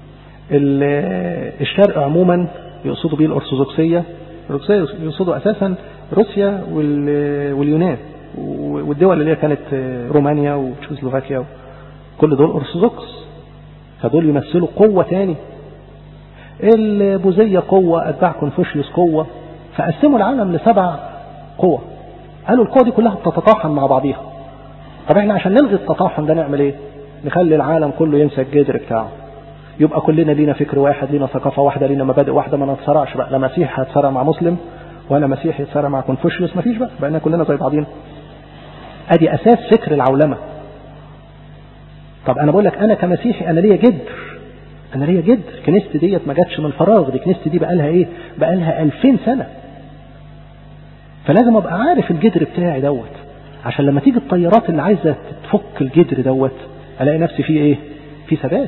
الشرق عموما يقصدوا بيه الارثوذكسية الارثوذكسية يقصدوا اساسا روسيا واليونان والدول اللي هي كانت رومانيا وتشيكوسلوفاكيا كل دول ارثوذكس فدول يمثلوا قوة تاني البوذية قوة أتباع كونفوشيوس قوة فقسموا العالم لسبع قوى قالوا القوى دي كلها بتتطاحن مع بعضيها طب احنا عشان نلغي التطاحن ده نعمل ايه نخلي العالم كله ينسى الجذر بتاعه يبقى كلنا لينا فكر واحد لينا ثقافة واحدة لينا مبادئ واحدة ما نتصارعش بقى لا مسيح هيتصارع مع مسلم ولا مسيح يتصارع مع كونفوشيوس مفيش بقى بقينا كلنا زي بعضينا ادي اساس فكر العولمة طب انا بقول لك انا كمسيحي انا ليا جذر انا ليا جد كنيستي ديت ما جاتش من فراغ دي كنيستي دي بقى لها ايه بقى لها 2000 سنه فلازم ابقى عارف الجدر بتاعي دوت عشان لما تيجي الطيارات اللي عايزه تفك الجدر دوت الاقي نفسي فيه ايه في ثبات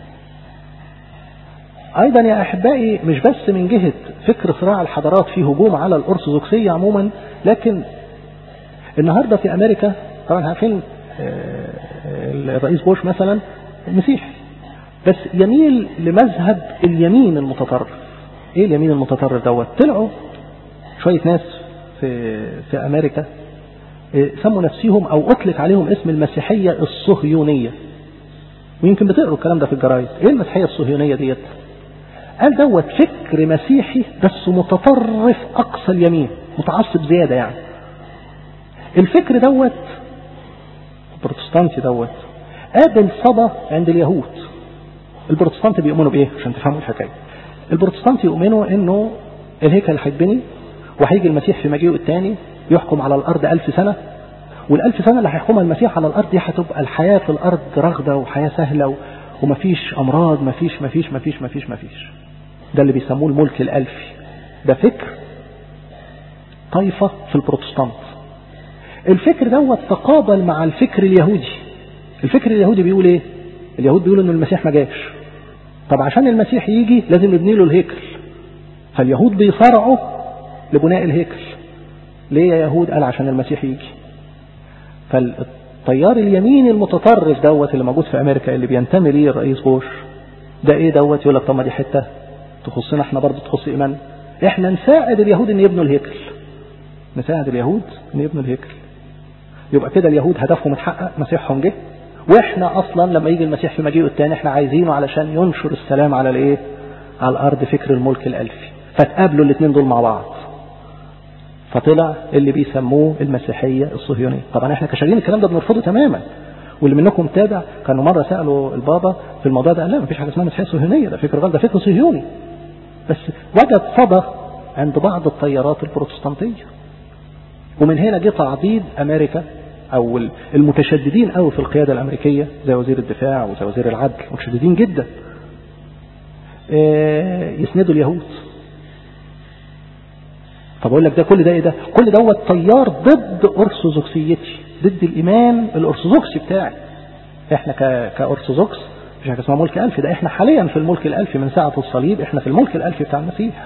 ايضا يا احبائي مش بس من جهه فكر صراع الحضارات في هجوم على الارثوذكسيه عموما لكن النهارده في امريكا طبعا عارفين الرئيس بوش مثلا مسيحي بس يميل لمذهب اليمين المتطرف ايه اليمين المتطرف دوت طلعوا شوية ناس في, في امريكا سموا نفسهم او اطلق عليهم اسم المسيحية الصهيونية ويمكن بتقروا الكلام ده في الجرايد ايه المسيحية الصهيونية ديت قال دوت فكر مسيحي بس متطرف اقصى اليمين متعصب زيادة يعني الفكر دوت البروتستانتي دوت قابل صدى عند اليهود البروتستانت بيؤمنوا بايه عشان تفهموا الحكايه البروتستانت يؤمنوا انه الهيكل هيتبني وهيجي المسيح في مجيئه الثاني يحكم على الارض ألف سنه والألف سنه اللي هيحكمها المسيح على الارض دي هتبقى الحياه في الارض رغده وحياه سهله و... ومفيش امراض مفيش مفيش مفيش مفيش مفيش ده اللي بيسموه الملك الالفي ده فكر طائفه في البروتستانت الفكر دوت تقابل مع الفكر اليهودي الفكر اليهودي بيقول ايه اليهود بيقولوا ان المسيح ما جاش طب عشان المسيح يجي لازم نبني له الهيكل فاليهود بيصارعوا لبناء الهيكل ليه يا يهود قال عشان المسيح يجي فالتيار اليميني المتطرف دوت اللي موجود في امريكا اللي بينتمي ليه الرئيس بوش ده ايه دوت يقول لك طب ما دي حته تخصنا احنا برضه تخص ايمان احنا نساعد اليهود ان يبنوا الهيكل نساعد اليهود ان يبنوا الهيكل يبقى كده اليهود هدفهم اتحقق مسيحهم جه واحنا اصلا لما يجي المسيح في مجيئه الثاني احنا عايزينه علشان ينشر السلام على الايه على الارض فكر الملك الالفي فتقابلوا الاثنين دول مع بعض فطلع اللي بيسموه المسيحيه الصهيونيه طبعا احنا كشارين الكلام ده بنرفضه تماما واللي منكم تابع كانوا مره سالوا البابا في الموضوع ده قال لا مفيش حاجه اسمها مسيحيه صهيونيه ده فكر غلط ده فكر صهيوني بس وجد صدى عند بعض التيارات البروتستانتيه ومن هنا جه تعضيد امريكا او المتشددين قوي في القياده الامريكيه زي وزير الدفاع وزي وزير العدل متشددين جدا يسندوا اليهود طب اقول لك ده كل ده ايه ده كل دوت تيار ضد ارثوذكسيتي ضد الايمان الارثوذكسي بتاعي احنا كارثوذكس مش حاجه اسمها ملك الفي ده احنا حاليا في الملك الالفي من ساعه الصليب احنا في الملك الالفي بتاع المسيح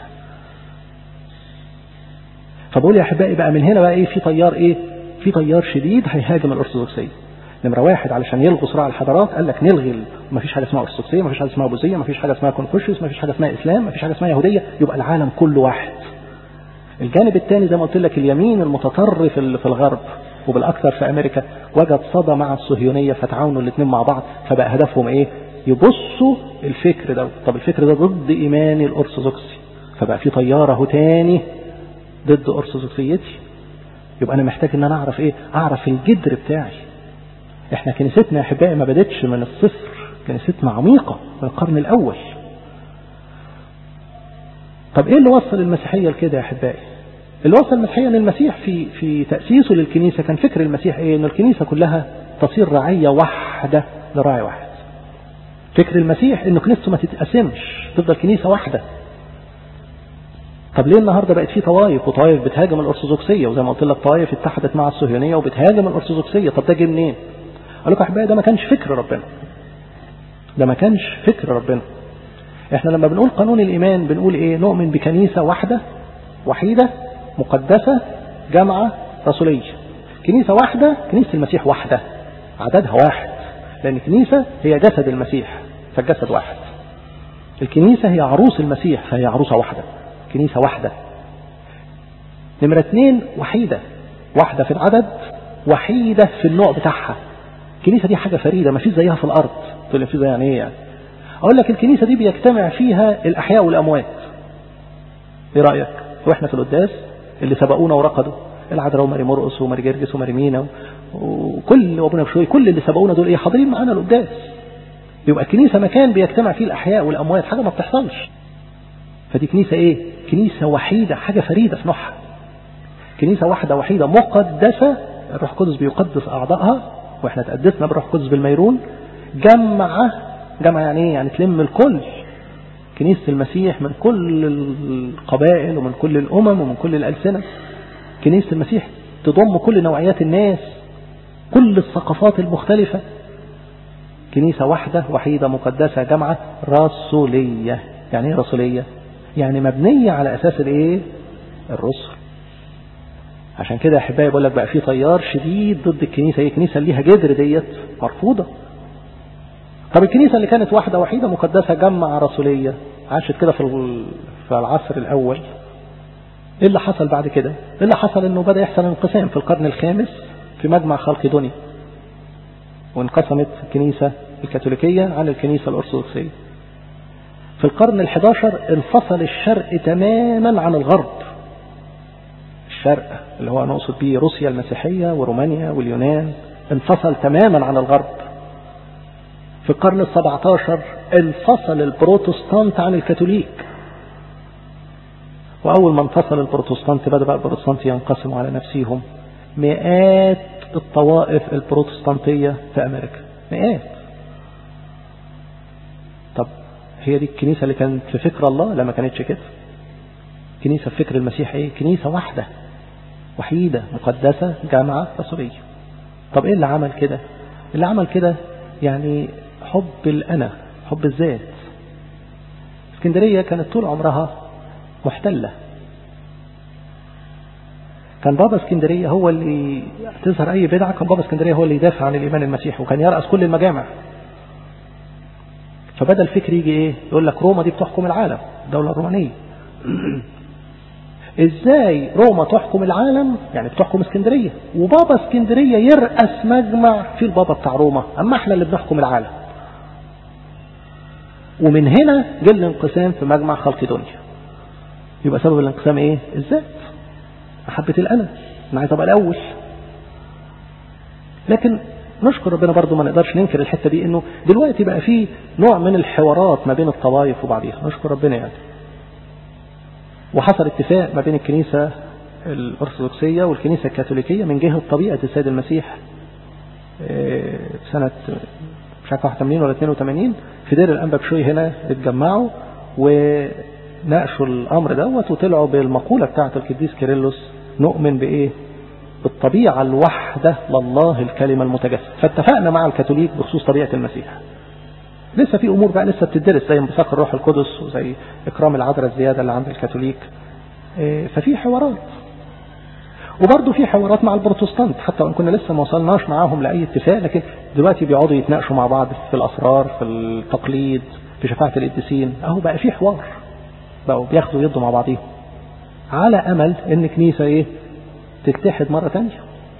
فبقول يا احبائي بقى من هنا بقى ايه في تيار ايه في تيار شديد هيهاجم الارثوذكسيه نمرة واحد علشان يلغوا صراع الحضارات قال لك نلغي ما فيش حاجة اسمها أرثوذكسية ما فيش حاجة اسمها بوذية ما فيش حاجة اسمها كونفوشيوس ما فيش حاجة اسمها إسلام ما فيش حاجة اسمها يهودية يبقى العالم كله واحد الجانب الثاني زي ما قلت لك اليمين المتطرف اللي في الغرب وبالأكثر في أمريكا وجد صدى مع الصهيونية فتعاونوا الاثنين مع بعض فبقى هدفهم إيه يبصوا الفكر ده طب الفكر ده ضد إيمان الأرثوذكسي فبقى في طيارة تاني ضد أرثوذكسيتي يبقى أنا محتاج إن أنا أعرف إيه أعرف الجدر بتاعي احنا كنيستنا يا احبائي ما بدتش من الصفر كنيستنا عميقة من القرن الاول طب ايه اللي وصل المسيحية لكده يا احبائي الوصفة المسيحية ان المسيح في في تأسيسه للكنيسة كان فكر المسيح ايه ان الكنيسة كلها تصير رعية واحدة لراعي واحد فكر المسيح انه كنيسته ما تتقسمش تفضل كنيسة واحدة طب ليه النهاردة بقت في طوائف وطوائف بتهاجم الأرثوذكسية وزي ما قلت لك طوائف اتحدت مع الصهيونية وبتهاجم الأرثوذكسية طب ده جه منين؟ قال لكم أحبائي ده ما كانش فكر ربنا ده ما كانش فكر ربنا احنا لما بنقول قانون الإيمان بنقول ايه نؤمن بكنيسة واحدة وحيدة مقدسة جامعة رسولية كنيسة واحدة كنيسة المسيح واحدة عددها واحد لأن الكنيسة هي جسد المسيح فالجسد واحد الكنيسة هي عروس المسيح فهي عروسة واحدة كنيسة واحدة نمرة اثنين وحيدة واحدة في العدد وحيدة في النوع بتاعها الكنيسة دي حاجة فريدة ما فيش زيها في الأرض تقول لي في زي يعني ايه يعني أقول لك الكنيسة دي بيجتمع فيها الأحياء والأموات ايه رأيك واحنا في القداس اللي سبقونا ورقدوا العذراء وماري مرقس وماري جرجس وماري مينا وكل وابونا بشوي كل اللي سبقونا دول ايه حاضرين معانا القداس يبقى الكنيسة مكان بيجتمع فيه الأحياء والأموات حاجة ما بتحصلش فدي كنيسة ايه كنيسة وحيدة حاجة فريدة في نوعها كنيسة واحدة وحيدة مقدسة الروح القدس بيقدس أعضائها واحنا تقدسنا بالروح القدس بالميرون جمع جمع يعني ايه يعني تلم الكل كنيسة المسيح من كل القبائل ومن كل الأمم ومن كل الألسنة كنيسة المسيح تضم كل نوعيات الناس كل الثقافات المختلفة كنيسة واحدة وحيدة مقدسة جامعة رسولية يعني ايه رسولية يعني مبنية على أساس الايه الرسل عشان كده يا احبائي بقول لك بقى في تيار شديد ضد الكنيسة هي الكنيسة اللي ليها جدر ديت مرفوضة طب الكنيسة اللي كانت واحدة وحيدة مقدسة جمع رسولية عاشت كده في في العصر الأول ايه اللي حصل بعد كده ايه اللي حصل انه بدأ يحصل انقسام في القرن الخامس في مجمع خلق دنيا وانقسمت الكنيسة الكاثوليكية عن الكنيسة الأرثوذكسية في القرن الحداشر انفصل الشرق تماما عن الغرب الشرق اللي هو نقصد به روسيا المسيحية ورومانيا واليونان انفصل تماما عن الغرب في القرن السبعة عشر انفصل البروتستانت عن الكاثوليك وأول ما انفصل البروتستانت بدأ بقى البروتستانت ينقسموا على نفسهم مئات الطوائف البروتستانتية في أمريكا مئات طب هي دي الكنيسة اللي كانت في فكر الله لا ما كانتش كده كنيسة في فكر المسيح ايه كنيسة واحدة وحيدة مقدسة جامعة رسولية طب ايه اللي عمل كده اللي عمل كده يعني حب الأنا حب الذات اسكندرية كانت طول عمرها محتلة كان بابا اسكندرية هو اللي تظهر أي بدعة كان بابا اسكندرية هو اللي يدافع عن الإيمان المسيحي وكان يرأس كل المجامع فبدأ الفكر يجي إيه يقول لك روما دي بتحكم العالم الدولة الرومانية ازاي روما تحكم العالم يعني بتحكم اسكندرية وبابا اسكندرية يرأس مجمع في البابا بتاع روما اما احنا اللي بنحكم العالم ومن هنا جه الانقسام في مجمع خلق دنيا يبقى سبب الانقسام ايه الذات محبة الأنا انا عايز ابقى الاول لكن نشكر ربنا برضو ما نقدرش ننكر الحتة دي انه دلوقتي بقى في نوع من الحوارات ما بين الطوائف وبعضيها نشكر ربنا يعني وحصل اتفاق ما بين الكنيسة الأرثوذكسية والكنيسة الكاثوليكية من جهة طبيعة السيد المسيح سنة مش عارف 81 ولا 82 في دير الأنبا بشوي هنا اتجمعوا وناقشوا الأمر دوت وطلعوا بالمقولة بتاعة القديس كيرلس نؤمن بإيه؟ بالطبيعة الوحدة لله الكلمة المتجسد فاتفقنا مع الكاثوليك بخصوص طبيعة المسيح لسه في امور بقى لسه بتدرس زي انبثاق الروح القدس وزي اكرام العذراء الزياده اللي عند الكاثوليك ففي حوارات وبرضه في حوارات مع البروتستانت حتى وان كنا لسه ما وصلناش معاهم لاي اتفاق لكن دلوقتي بيقعدوا يتناقشوا مع بعض في الاسرار في التقليد في شفاعه القديسين اهو بقى في حوار بقوا بياخدوا يدوا مع بعضيهم على امل ان كنيسه ايه تتحد مره ثانيه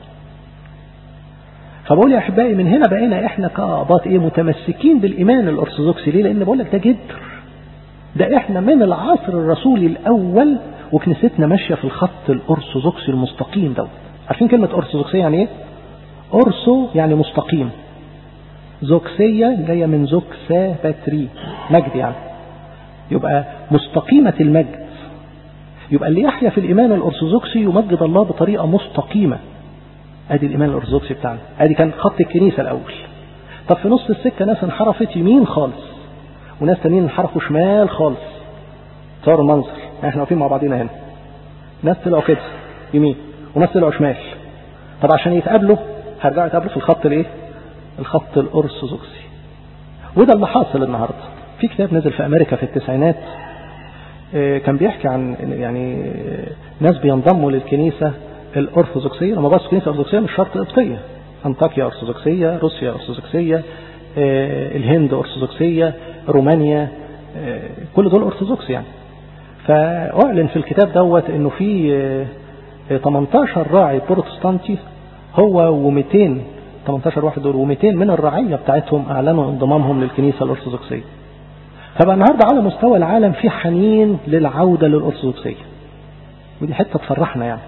فبقول يا احبائي من هنا بقينا احنا كاباط ايه متمسكين بالايمان الارثوذكسي ليه لان بقول لك ده جدر ده احنا من العصر الرسولي الاول وكنيستنا ماشيه في الخط الارثوذكسي المستقيم دوت عارفين كلمه ارثوذكسيه يعني ايه ارثو يعني مستقيم زوكسيه جايه من زوكسا باتري مجد يعني يبقى مستقيمه المجد يبقى اللي يحيا في الإيمان الأرثوذكسي يمجد الله بطريقة مستقيمة ادي الايمان الارثوذكسي بتاعنا ادي كان خط الكنيسه الاول طب في نص السكه ناس انحرفت يمين خالص وناس تانيين انحرفوا شمال خالص صار المنظر احنا واقفين مع بعضينا هنا ناس طلعوا كده يمين وناس طلعوا شمال طب عشان يتقابلوا هيرجعوا يتقابلوا في الخط الايه الخط الارثوذكسي وده اللي حاصل النهارده في كتاب نزل في امريكا في التسعينات كان بيحكي عن يعني ناس بينضموا للكنيسه الأرثوذكسية لما بص كنيسة أرثوذكسية مش شرط قبطية أنطاكيا أرثوذكسية روسيا أرثوذكسية آه الهند أرثوذكسية رومانيا آه كل دول أرثوذكس يعني فأعلن في الكتاب دوت إنه في آه 18 راعي بروتستانتي هو و200 18 واحد دول و200 من الرعية بتاعتهم أعلنوا انضمامهم للكنيسة الأرثوذكسية فبقى النهارده على مستوى العالم في حنين للعودة للأرثوذكسية ودي حتة تفرحنا يعني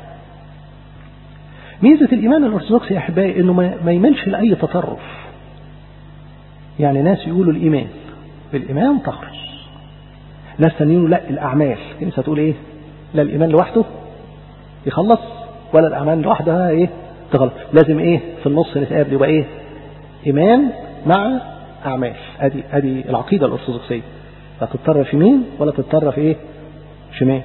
ميزة الإيمان الأرثوذكسي يا أحبائي إنه ما يميلش لأي تطرف. يعني ناس يقولوا الإيمان الإيمان تخلص. ناس تانيين لا الأعمال، الكنيسة تقول إيه؟ لا الإيمان لوحده يخلص ولا الأعمال لوحدها إيه؟ تخلص. لازم إيه؟ في النص نتقابل يبقى إيه؟ إيمان مع أعمال. أدي أدي العقيدة الأرثوذكسية. لا تتطرف يمين ولا تتطرف إيه؟ شمال.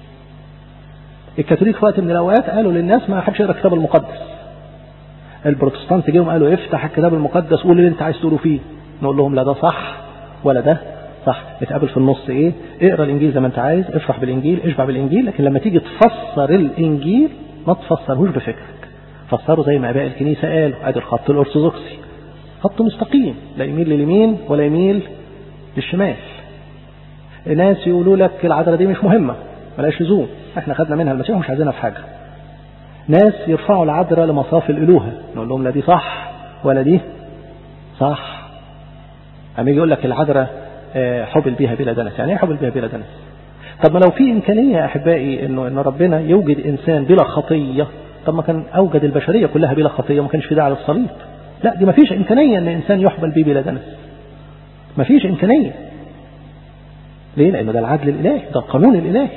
الكاثوليك في وقت من الاوقات قالوا للناس ما حدش يقرا الكتاب المقدس البروتستانت جيهم قالوا افتح الكتاب المقدس قول اللي انت عايز تقوله فيه نقول لهم لا ده صح ولا ده صح اتقابل في النص ايه اقرا الانجيل زي ما انت عايز افرح بالانجيل اشبع بالانجيل لكن لما تيجي تفسر الانجيل ما تفسرهوش بفكرك فسره زي ما اباء الكنيسه قالوا ادي الخط الارثوذكسي خط مستقيم لا يميل لليمين ولا يميل للشمال ناس يقولوا لك العذراء دي مش مهمه ملهاش لزوم احنا خدنا منها المسيح ومش عايزينها في حاجه ناس يرفعوا العذراء لمصاف الالوهه نقول لهم لا دي صح ولا دي صح اما يجي يقول لك العذراء حبل بيها بلا دنس يعني ايه حبل بيها بلا دنس طب ما لو في امكانيه يا احبائي انه ان ربنا يوجد انسان بلا خطيه طب ما كان اوجد البشريه كلها بلا خطيه ما كانش في داعي للصليب لا دي ما فيش امكانيه ان انسان يحبل بيه بلا دنس ما فيش امكانيه ليه لانه ده العدل الالهي ده القانون الالهي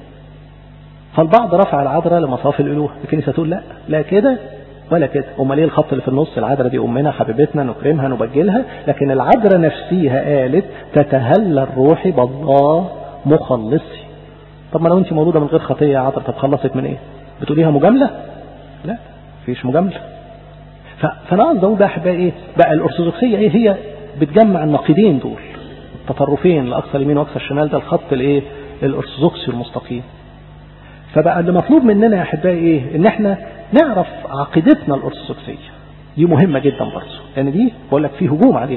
فالبعض رفع العذراء لمصاف الالوه الكنيسه تقول لا لا كده ولا كده امال ايه الخط اللي في النص العذراء دي امنا حبيبتنا نكرمها نبجلها لكن العذراء نفسيها قالت تتهلى الروح بالله مخلصي طب ما لو انت مولوده من غير خطيه يا عذراء طب خلصت من ايه بتقوليها مجامله لا مفيش مجامله فانا قصدي اقول بقى احبائي ايه بقى الارثوذكسيه ايه هي بتجمع النقيضين دول تطرفين لاقصى اليمين واقصى الشمال ده الخط الايه الارثوذكسي المستقيم فبقى اللي مطلوب مننا يا احبائي ايه ان احنا نعرف عقيدتنا الارثوذكسيه دي مهمه جدا برضه لان دي بقول لك في هجوم عليها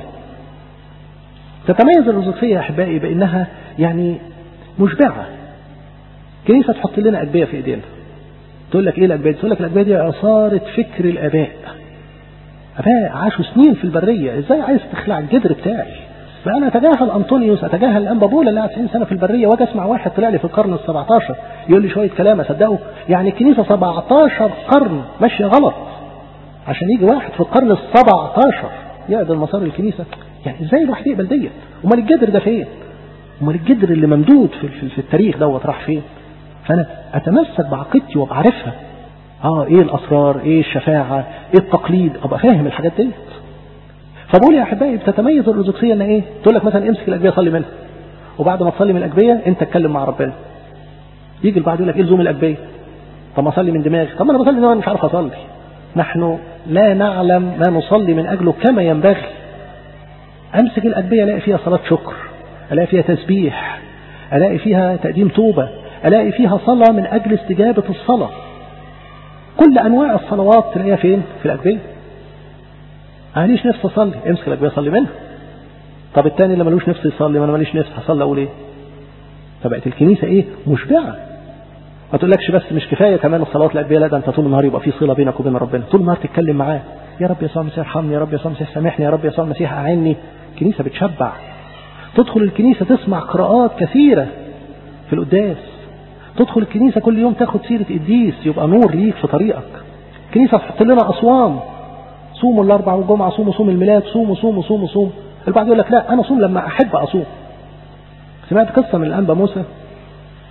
تتميز الارثوذكسيه يا احبائي بانها يعني مشبعه كنيسه تحط لنا ادبيه في ايدينا تقول لك ايه الادبيه تقول لك الادبيه دي عصاره فكر الاباء اباء عاشوا سنين في البريه ازاي عايز تخلع الجدر بتاعي فأنا أتجاهل أنطونيوس أتجاهل الأنبابولا اللي قعد 90 سنة في البرية وأجي أسمع واحد طلع لي في القرن ال 17 يقول لي شوية كلام أصدقه يعني الكنيسة 17 قرن ماشية غلط عشان يجي واحد في القرن ال 17 يعدل مسار الكنيسة يعني إزاي الواحد يقبل ديت؟ أمال الجدر ده فين؟ أمال الجدر اللي ممدود في, في, في التاريخ دوت راح فين؟ فأنا أتمسك بعقيدتي وبعرفها اه ايه الاسرار ايه الشفاعه ايه التقليد ابقى فاهم الحاجات ديت فبقول يا احبائي بتتميز الارثوذكسيه ان ايه؟ تقول لك مثلا امسك الاجبيه صلي منها. وبعد ما تصلي من الاجبيه انت اتكلم مع ربنا. يجي البعض يقول لك ايه لزوم الاجبيه؟ طب ما اصلي من دماغي، طب ما انا بصلي من مش عارف اصلي. نحن لا نعلم ما نصلي من اجله كما ينبغي. امسك الاجبيه الاقي فيها صلاه شكر، الاقي فيها تسبيح، الاقي فيها تقديم توبه، الاقي فيها صلاه من اجل استجابه الصلاه. كل انواع الصلوات تلاقيها فين؟ في الاجبيه. ماليش نفس اصلي امسك الاجبيه صلي منها طب التاني اللي ملوش نفس يصلي ما انا ماليش نفس هصلي اقول ايه فبقت الكنيسه ايه مشبعه ما تقولكش بس مش كفايه كمان الصلوات الاجبيه لا ده انت طول النهار يبقى في صله بينك وبين ربنا طول النهار تتكلم معاه يا رب يسوع المسيح ارحمني يا رب يسوع المسيح سامحني يا رب يسوع المسيح اعني الكنيسه بتشبع تدخل الكنيسه تسمع قراءات كثيره في القداس تدخل الكنيسه كل يوم تاخد سيره قديس يبقى نور ليك في طريقك الكنيسه تحط لنا اصوام صوموا الاربع والجمعه صوموا صوم الميلاد صوموا صوموا صوموا صوم البعض يقول لك لا انا صوم لما احب اصوم سمعت قصه من الانبا موسى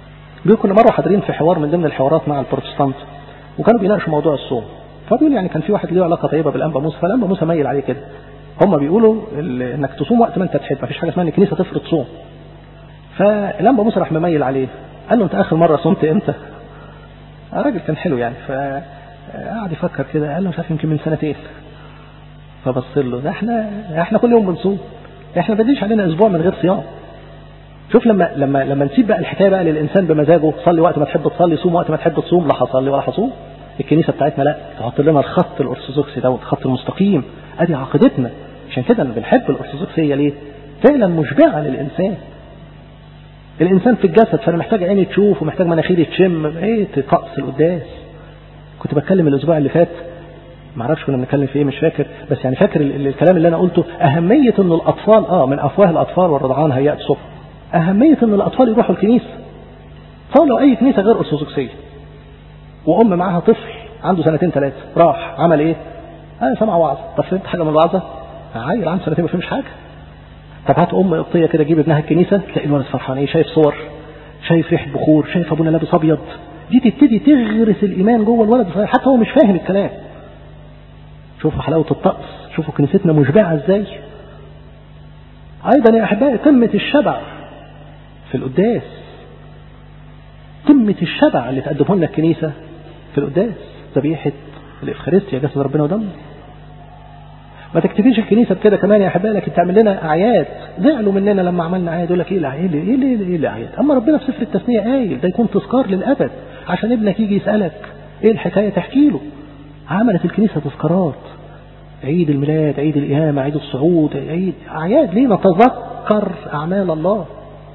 بيقول كنا مره حاضرين في حوار من ضمن الحوارات مع البروتستانت وكانوا بيناقشوا موضوع الصوم فبيقول يعني كان في واحد له علاقه طيبه بالانبا موسى فالانبا موسى ميل عليه كده هم بيقولوا انك تصوم وقت ما انت تحب مفيش حاجه اسمها ان الكنيسه تفرض صوم فالانبا موسى راح مميل عليه قال له انت اخر مره صمت امتى؟ الراجل كان حلو يعني فقعد يفكر كده قال له مش عارف يمكن من سنتين فبص له ده احنا احنا كل يوم بنصوم احنا ما بديش علينا اسبوع من غير صيام شوف لما لما لما نسيب بقى الحكايه بقى للانسان بمزاجه صلي وقت ما تحب تصلي صوم وقت ما تحب تصوم لا هصلي ولا هصوم الكنيسه بتاعتنا لا تحط لنا الخط الارثوذكسي دوت الخط المستقيم ادي عقيدتنا عشان كده انا بنحب الارثوذكسيه ليه؟ فعلا مشبعه للانسان الانسان في الجسد فانا محتاج عيني تشوف ومحتاج مناخيري تشم ايه تقص القداس كنت بتكلم الاسبوع اللي فات ما اعرفش كنا بنتكلم في ايه مش فاكر بس يعني فاكر الكلام اللي انا قلته اهميه ان الاطفال اه من افواه الاطفال والرضعان هيئات الصبح اهميه ان الاطفال يروحوا الكنيسه صار لو اي كنيسه غير ارثوذكسيه وام معاها طفل عنده سنتين ثلاثه راح عمل ايه؟ انا آه سمع وعظ طب فهمت حاجه من الوعظه؟ عيل عنده سنتين ما فهمش حاجه طب هات ام قبطيه كده جيب ابنها الكنيسه تلاقي الولد فرحان ايه شايف صور شايف ريحه بخور شايف ابونا لابس ابيض دي تبتدي تغرس الايمان جوه الولد الصغير حتى هو مش فاهم الكلام شوفوا حلاوه الطقس شوفوا كنيستنا مشبعه ازاي ايضا يا احبائي قمه الشبع في القداس قمه الشبع اللي تقدمه لنا الكنيسه في القداس ذبيحه الافخارستيا جسد ربنا ودمه ما تكتفيش الكنيسه بكده كمان يا احبائي لكن تعمل لنا اعياد زعلوا مننا لما عملنا اعياد يقول لك ايه الاعياد ايه ايه ايه الاعياد اما ربنا في سفر التثنيه قايل ده يكون تذكار للابد عشان ابنك يجي يسالك ايه الحكايه تحكي له عملت الكنيسه تذكارات عيد الميلاد عيد القيامه عيد الصعود عيد اعياد ليه نتذكر اعمال الله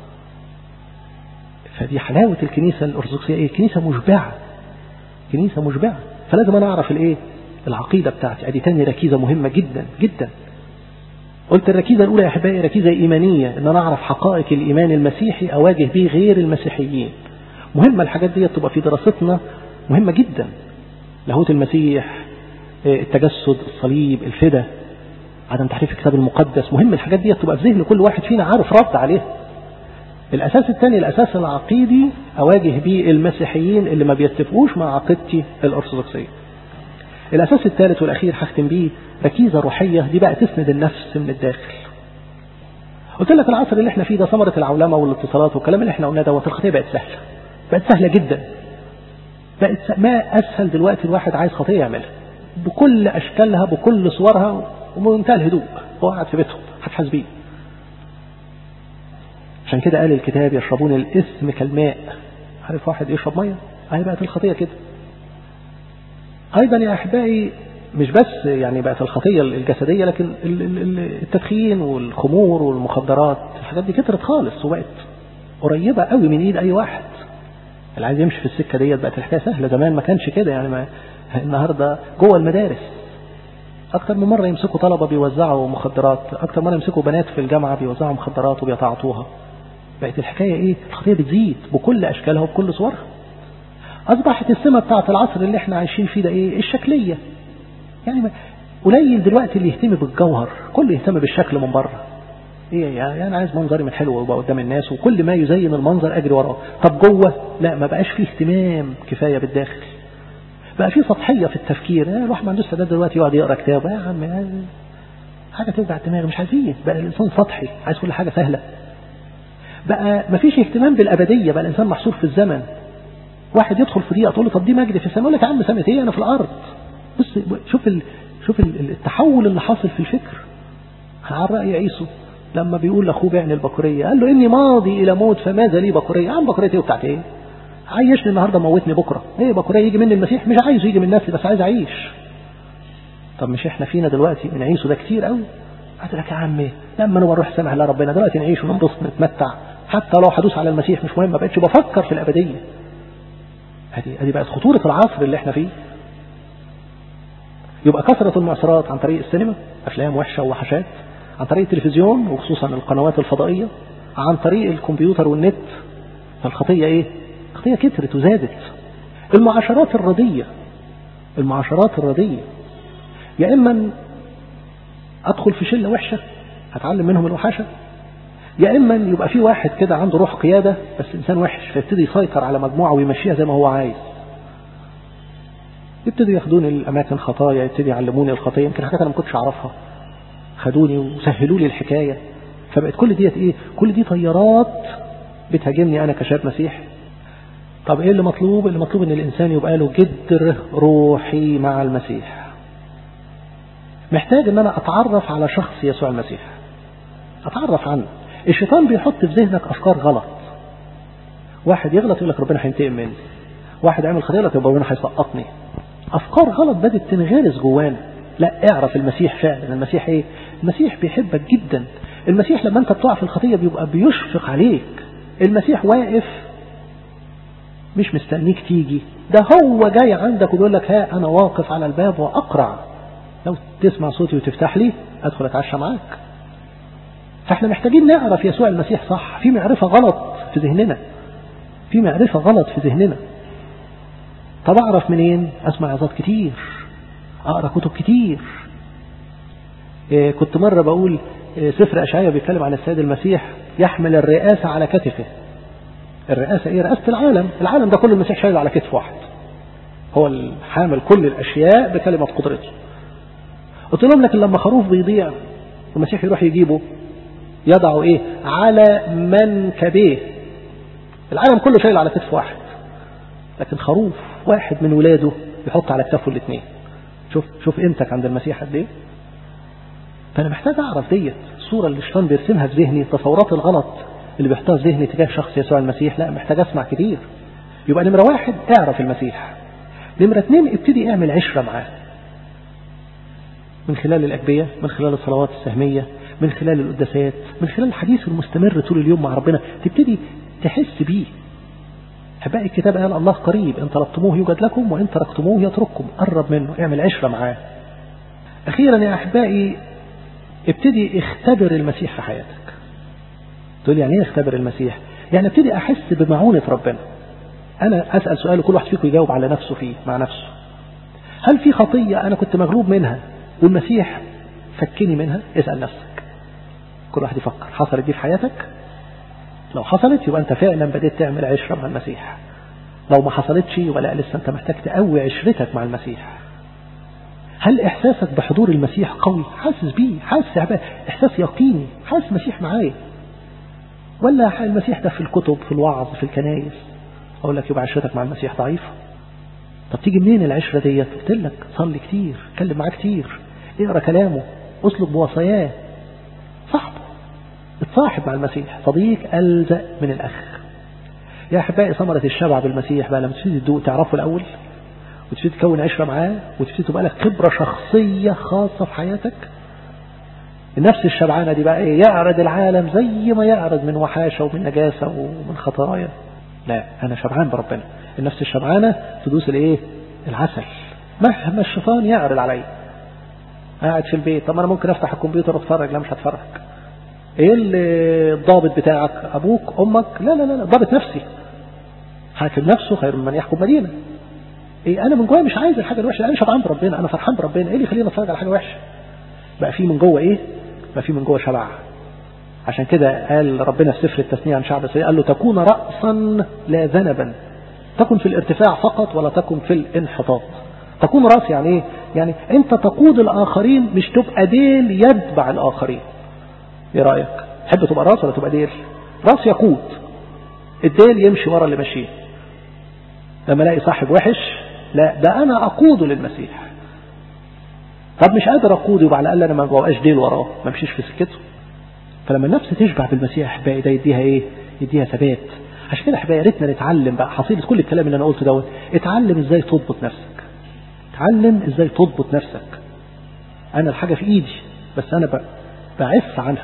فدي حلاوه الكنيسه الارثوذكسيه ايه كنيسه مشبعه كنيسه مشبعه فلازم انا اعرف الايه العقيدة بتاعتي ادي تاني ركيزة مهمة جدا جدا قلت الركيزة الأولى يا أحبائي ركيزة إيمانية إن أنا أعرف حقائق الإيمان المسيحي أواجه به غير المسيحيين مهمة الحاجات دي تبقى في دراستنا مهمة جدا لاهوت المسيح التجسد الصليب الفدا عدم تحريف الكتاب المقدس مهم الحاجات دي تبقى في ذهن كل واحد فينا عارف رد عليها الأساس الثاني الأساس العقيدي أواجه به المسيحيين اللي ما بيتفقوش مع عقيدتي الأرثوذكسية الأساس الثالث والأخير هختم بيه ركيزة روحية دي بقى تسند النفس من الداخل قلت لك العصر اللي احنا فيه ده ثمرة العولمة والاتصالات والكلام اللي احنا قلناه دوت الخطية بقت سهلة بقت سهلة جدا بقت ما أسهل دلوقتي الواحد عايز خطية يعملها بكل أشكالها بكل صورها ومنتهى الهدوء هو قاعد في بيتهم هتحاسبيه عشان كده قال الكتاب يشربون الاسم كالماء عارف واحد يشرب ميه اهي بقت الخطيه كده ايضا يا احبائي مش بس يعني بقت الخطيه الجسديه لكن التدخين والخمور والمخدرات الحاجات دي كترت خالص وبقت قريبه قوي من ايد اي واحد اللي عايز يمشي في السكه ديت بقت الحكايه سهله زمان ما كانش كده يعني ما النهارده جوه المدارس اكتر من مره يمسكوا طلبه بيوزعوا مخدرات اكتر مره يمسكوا بنات في الجامعه بيوزعوا مخدرات وبيتعاطوها بقت الحكايه ايه الخطيه بتزيد بكل اشكالها وبكل صورها اصبحت السمه بتاعه العصر اللي احنا عايشين فيه ده ايه الشكليه يعني قليل دلوقتي اللي يهتم بالجوهر كله يهتم بالشكل من بره ايه يعني انا عايز منظري من حلو ويبقى قدام الناس وكل ما يزين المنظر اجري وراه طب جوه لا ما بقاش فيه اهتمام كفايه بالداخل بقى في سطحيه في التفكير اه الواحد ما عندوش استعداد دلوقتي يقعد يقرا كتاب يا عم حاجه توجع الدماغ مش عايزين بقى الانسان سطحي عايز كل حاجه سهله بقى ما فيش اهتمام بالابديه بقى الانسان محصور في الزمن واحد يدخل في دقيقه تقول له طب دي مجد في السماء يقول لك يا عم سنه ايه انا في الارض بص شوف ال... شوف التحول اللي حاصل في الفكر على راي عيسو لما بيقول لاخوه بيعني البكوريه قال له اني ماضي الى موت فماذا لي بكوريه يا عم بكوريه ايه وبتاعت ايه عيشني النهارده موتني بكره ايه بكوريه يجي مني المسيح مش عايزه يجي من نفسي بس عايز اعيش طب مش احنا فينا دلوقتي من عيسو ده كتير قوي قلت لك يا عم لما انا بروح سامح الله ربنا دلوقتي نعيش وننبسط نتمتع حتى لو حدوث على المسيح مش مهم ما بقتش بفكر في الابديه هذه هذه بقت خطوره العصر اللي احنا فيه يبقى كثرة المعصرات عن طريق السينما أفلام وحشة ووحشات عن طريق التلفزيون وخصوصا القنوات الفضائية عن طريق الكمبيوتر والنت فالخطية إيه؟ الخطية كترت وزادت المعاشرات الردية المعاشرات الردية يا إما أدخل في شلة وحشة هتعلم منهم الوحشة يا إما يبقى في واحد كده عنده روح قيادة بس إنسان وحش فيبتدي يسيطر على مجموعة ويمشيها زي ما هو عايز يبتدوا ياخدوني الأماكن خطايا يبتدي يعلموني الخطايا يمكن حاجات أنا ما كنتش أعرفها خدوني وسهلوا لي الحكاية فبقت كل ديت إيه كل دي طيارات بتهاجمني أنا كشاب مسيح طب إيه اللي مطلوب اللي مطلوب إن الإنسان يبقى له جدر روحي مع المسيح محتاج إن أنا أتعرف على شخص يسوع المسيح أتعرف عنه الشيطان بيحط في ذهنك أفكار غلط واحد يغلط يقول لك ربنا هينتقم مني واحد عمل خطيئة يبقى ربنا هيسقطني أفكار غلط بدأت تنغرس جوانا لا اعرف المسيح فعلا المسيح ايه المسيح بيحبك جدا المسيح لما انت بتقع في الخطية بيبقى بيشفق عليك المسيح واقف مش مستنيك تيجي ده هو جاي عندك وبيقول لك ها انا واقف على الباب واقرع لو تسمع صوتي وتفتح لي ادخل اتعشى معاك فاحنا محتاجين نعرف يسوع المسيح صح في معرفة غلط في ذهننا في معرفة غلط في ذهننا طب اعرف منين اسمع عظات كتير اقرا كتب كتير إيه كنت مرة بقول إيه سفر اشعياء بيتكلم عن السيد المسيح يحمل الرئاسة على كتفه الرئاسة ايه رئاسة العالم العالم ده كله المسيح شايله على كتف واحد هو الحامل كل الاشياء بكلمة قدرته قلت لهم لكن لما خروف بيضيع المسيح يروح يجيبه يضعه ايه على منكبيه العالم كله شايل على كتف واحد لكن خروف واحد من ولاده يحط على كتفه الاثنين شوف شوف قيمتك عند المسيح قد ايه فانا محتاج اعرف ديت الصوره اللي الشيطان بيرسمها في ذهني التصورات الغلط اللي بيحطها في ذهني تجاه شخص يسوع المسيح لا محتاج اسمع كتير يبقى نمره واحد اعرف المسيح نمره اثنين ابتدي اعمل عشره معاه من خلال الأجبية من خلال الصلوات السهمية من خلال القداسات من خلال الحديث المستمر طول اليوم مع ربنا تبتدي تحس بيه أحبائي الكتاب قال الله قريب إن طلبتموه يوجد لكم وإن تركتموه يترككم قرب منه اعمل عشرة معاه أخيرا يا أحبائي ابتدي اختبر المسيح في حياتك تقول يعني ايه اختبر المسيح يعني ابتدي أحس بمعونة ربنا أنا أسأل سؤال وكل واحد فيكم يجاوب على نفسه فيه مع نفسه هل في خطية أنا كنت مغلوب منها والمسيح فكني منها اسأل نفسك كل واحد يفكر حصلت دي في حياتك لو حصلت يبقى انت فعلا بديت تعمل عشرة مع المسيح لو ما حصلتش يبقى لا لسه انت محتاج تقوي عشرتك مع المسيح هل احساسك بحضور المسيح قوي حاسس بيه حاسس احساس يقيني حاسس المسيح معايا ولا المسيح ده في الكتب في الوعظ في الكنايس اقول لك يبقى عشرتك مع المسيح ضعيفه طب تيجي منين العشرة ديت قلت لك صلي كتير اتكلم معاه كتير اقرا كلامه اسلك بوصاياه صاحبه اتصاحب مع المسيح صديق ألزق من الأخ يا أحبائي ثمرة الشبع بالمسيح بقى لما تبتدي تدوق تعرفه الأول وتبتدي تكون عشرة معاه وتبتدي تبقى لك خبرة شخصية خاصة في حياتك النفس الشبعانة دي بقى ايه يعرض العالم زي ما يعرض من وحاشة ومن نجاسة ومن خطايا لا أنا شبعان بربنا النفس الشبعانة تدوس الايه العسل مهما الشيطان يعرض علي قاعد في البيت طب انا ممكن افتح الكمبيوتر واتفرج لا مش هتفرج ايه الضابط بتاعك ابوك امك لا لا لا ضابط نفسي حاكم نفسه خير من من يحكم مدينه ايه انا من جوايا مش عايز الحاجه الوحشه انا شبعان بربنا انا فرحان بربنا ايه اللي يخليني اتفرج على حاجه وحشه بقى في من جوه ايه بقى في من جوه شبع عشان كده قال ربنا في سفر التثنيه عن شعب اسرائيل قال له تكون راسا لا ذنبا تكن في الارتفاع فقط ولا تكن في الانحطاط تكون راس يعني ايه يعني انت تقود الاخرين مش تبقى ديل يتبع الاخرين ايه رايك تحب تبقى راس ولا تبقى ديل راس يقود الديل يمشي ورا اللي ماشيه لما الاقي صاحب وحش لا ده انا اقوده للمسيح طب مش قادر اقوده يبقى على الاقل انا ما ببقاش ديل وراه ما امشيش في سكته فلما النفس تشبع بالمسيح احبائي ده يديها ايه يديها ثبات عشان كده احبائي يا ريتنا نتعلم بقى حصيله كل الكلام اللي انا قلته دوت اتعلم ازاي تضبط نفسك اتعلم ازاي تضبط نفسك انا الحاجه في ايدي بس انا بعف عنها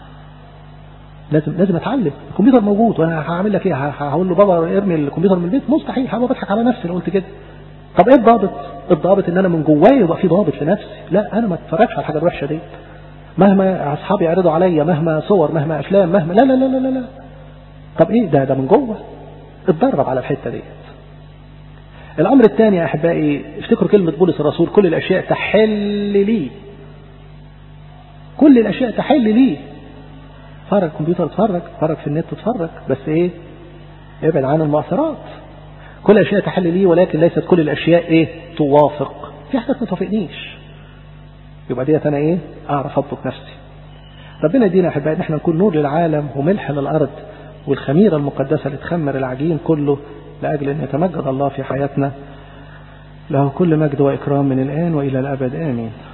لازم لازم اتعلم الكمبيوتر موجود وانا هعمل لك ايه هقول له بابا ارمي الكمبيوتر من البيت مستحيل هبقى بضحك على نفسي لو قلت كده طب ايه الضابط الضابط ان انا من جوايا يبقى في ضابط لنفسي لا انا ما اتفرجش على الحاجه الوحشه دي مهما اصحابي يعرضوا عليا مهما صور مهما افلام مهما لا لا لا لا لا طب ايه ده ده من جوه اتدرب على الحته ديت الامر الثاني يا احبائي افتكروا كلمه بولس الرسول كل الاشياء تحل لي كل الاشياء تحل لي اتفرج كمبيوتر اتفرج اتفرج في النت اتفرج بس ايه ابعد عن المعصرات كل اشياء تحل لي ولكن ليست كل الاشياء ايه توافق في حاجات ما توافقنيش يبقى ديت انا ايه اعرف اضبط نفسي ربنا يدينا يا احبائي ان احنا نكون نور للعالم وملح للارض والخميره المقدسه اللي تخمر العجين كله لاجل ان يتمجد الله في حياتنا له كل مجد واكرام من الان والى الابد امين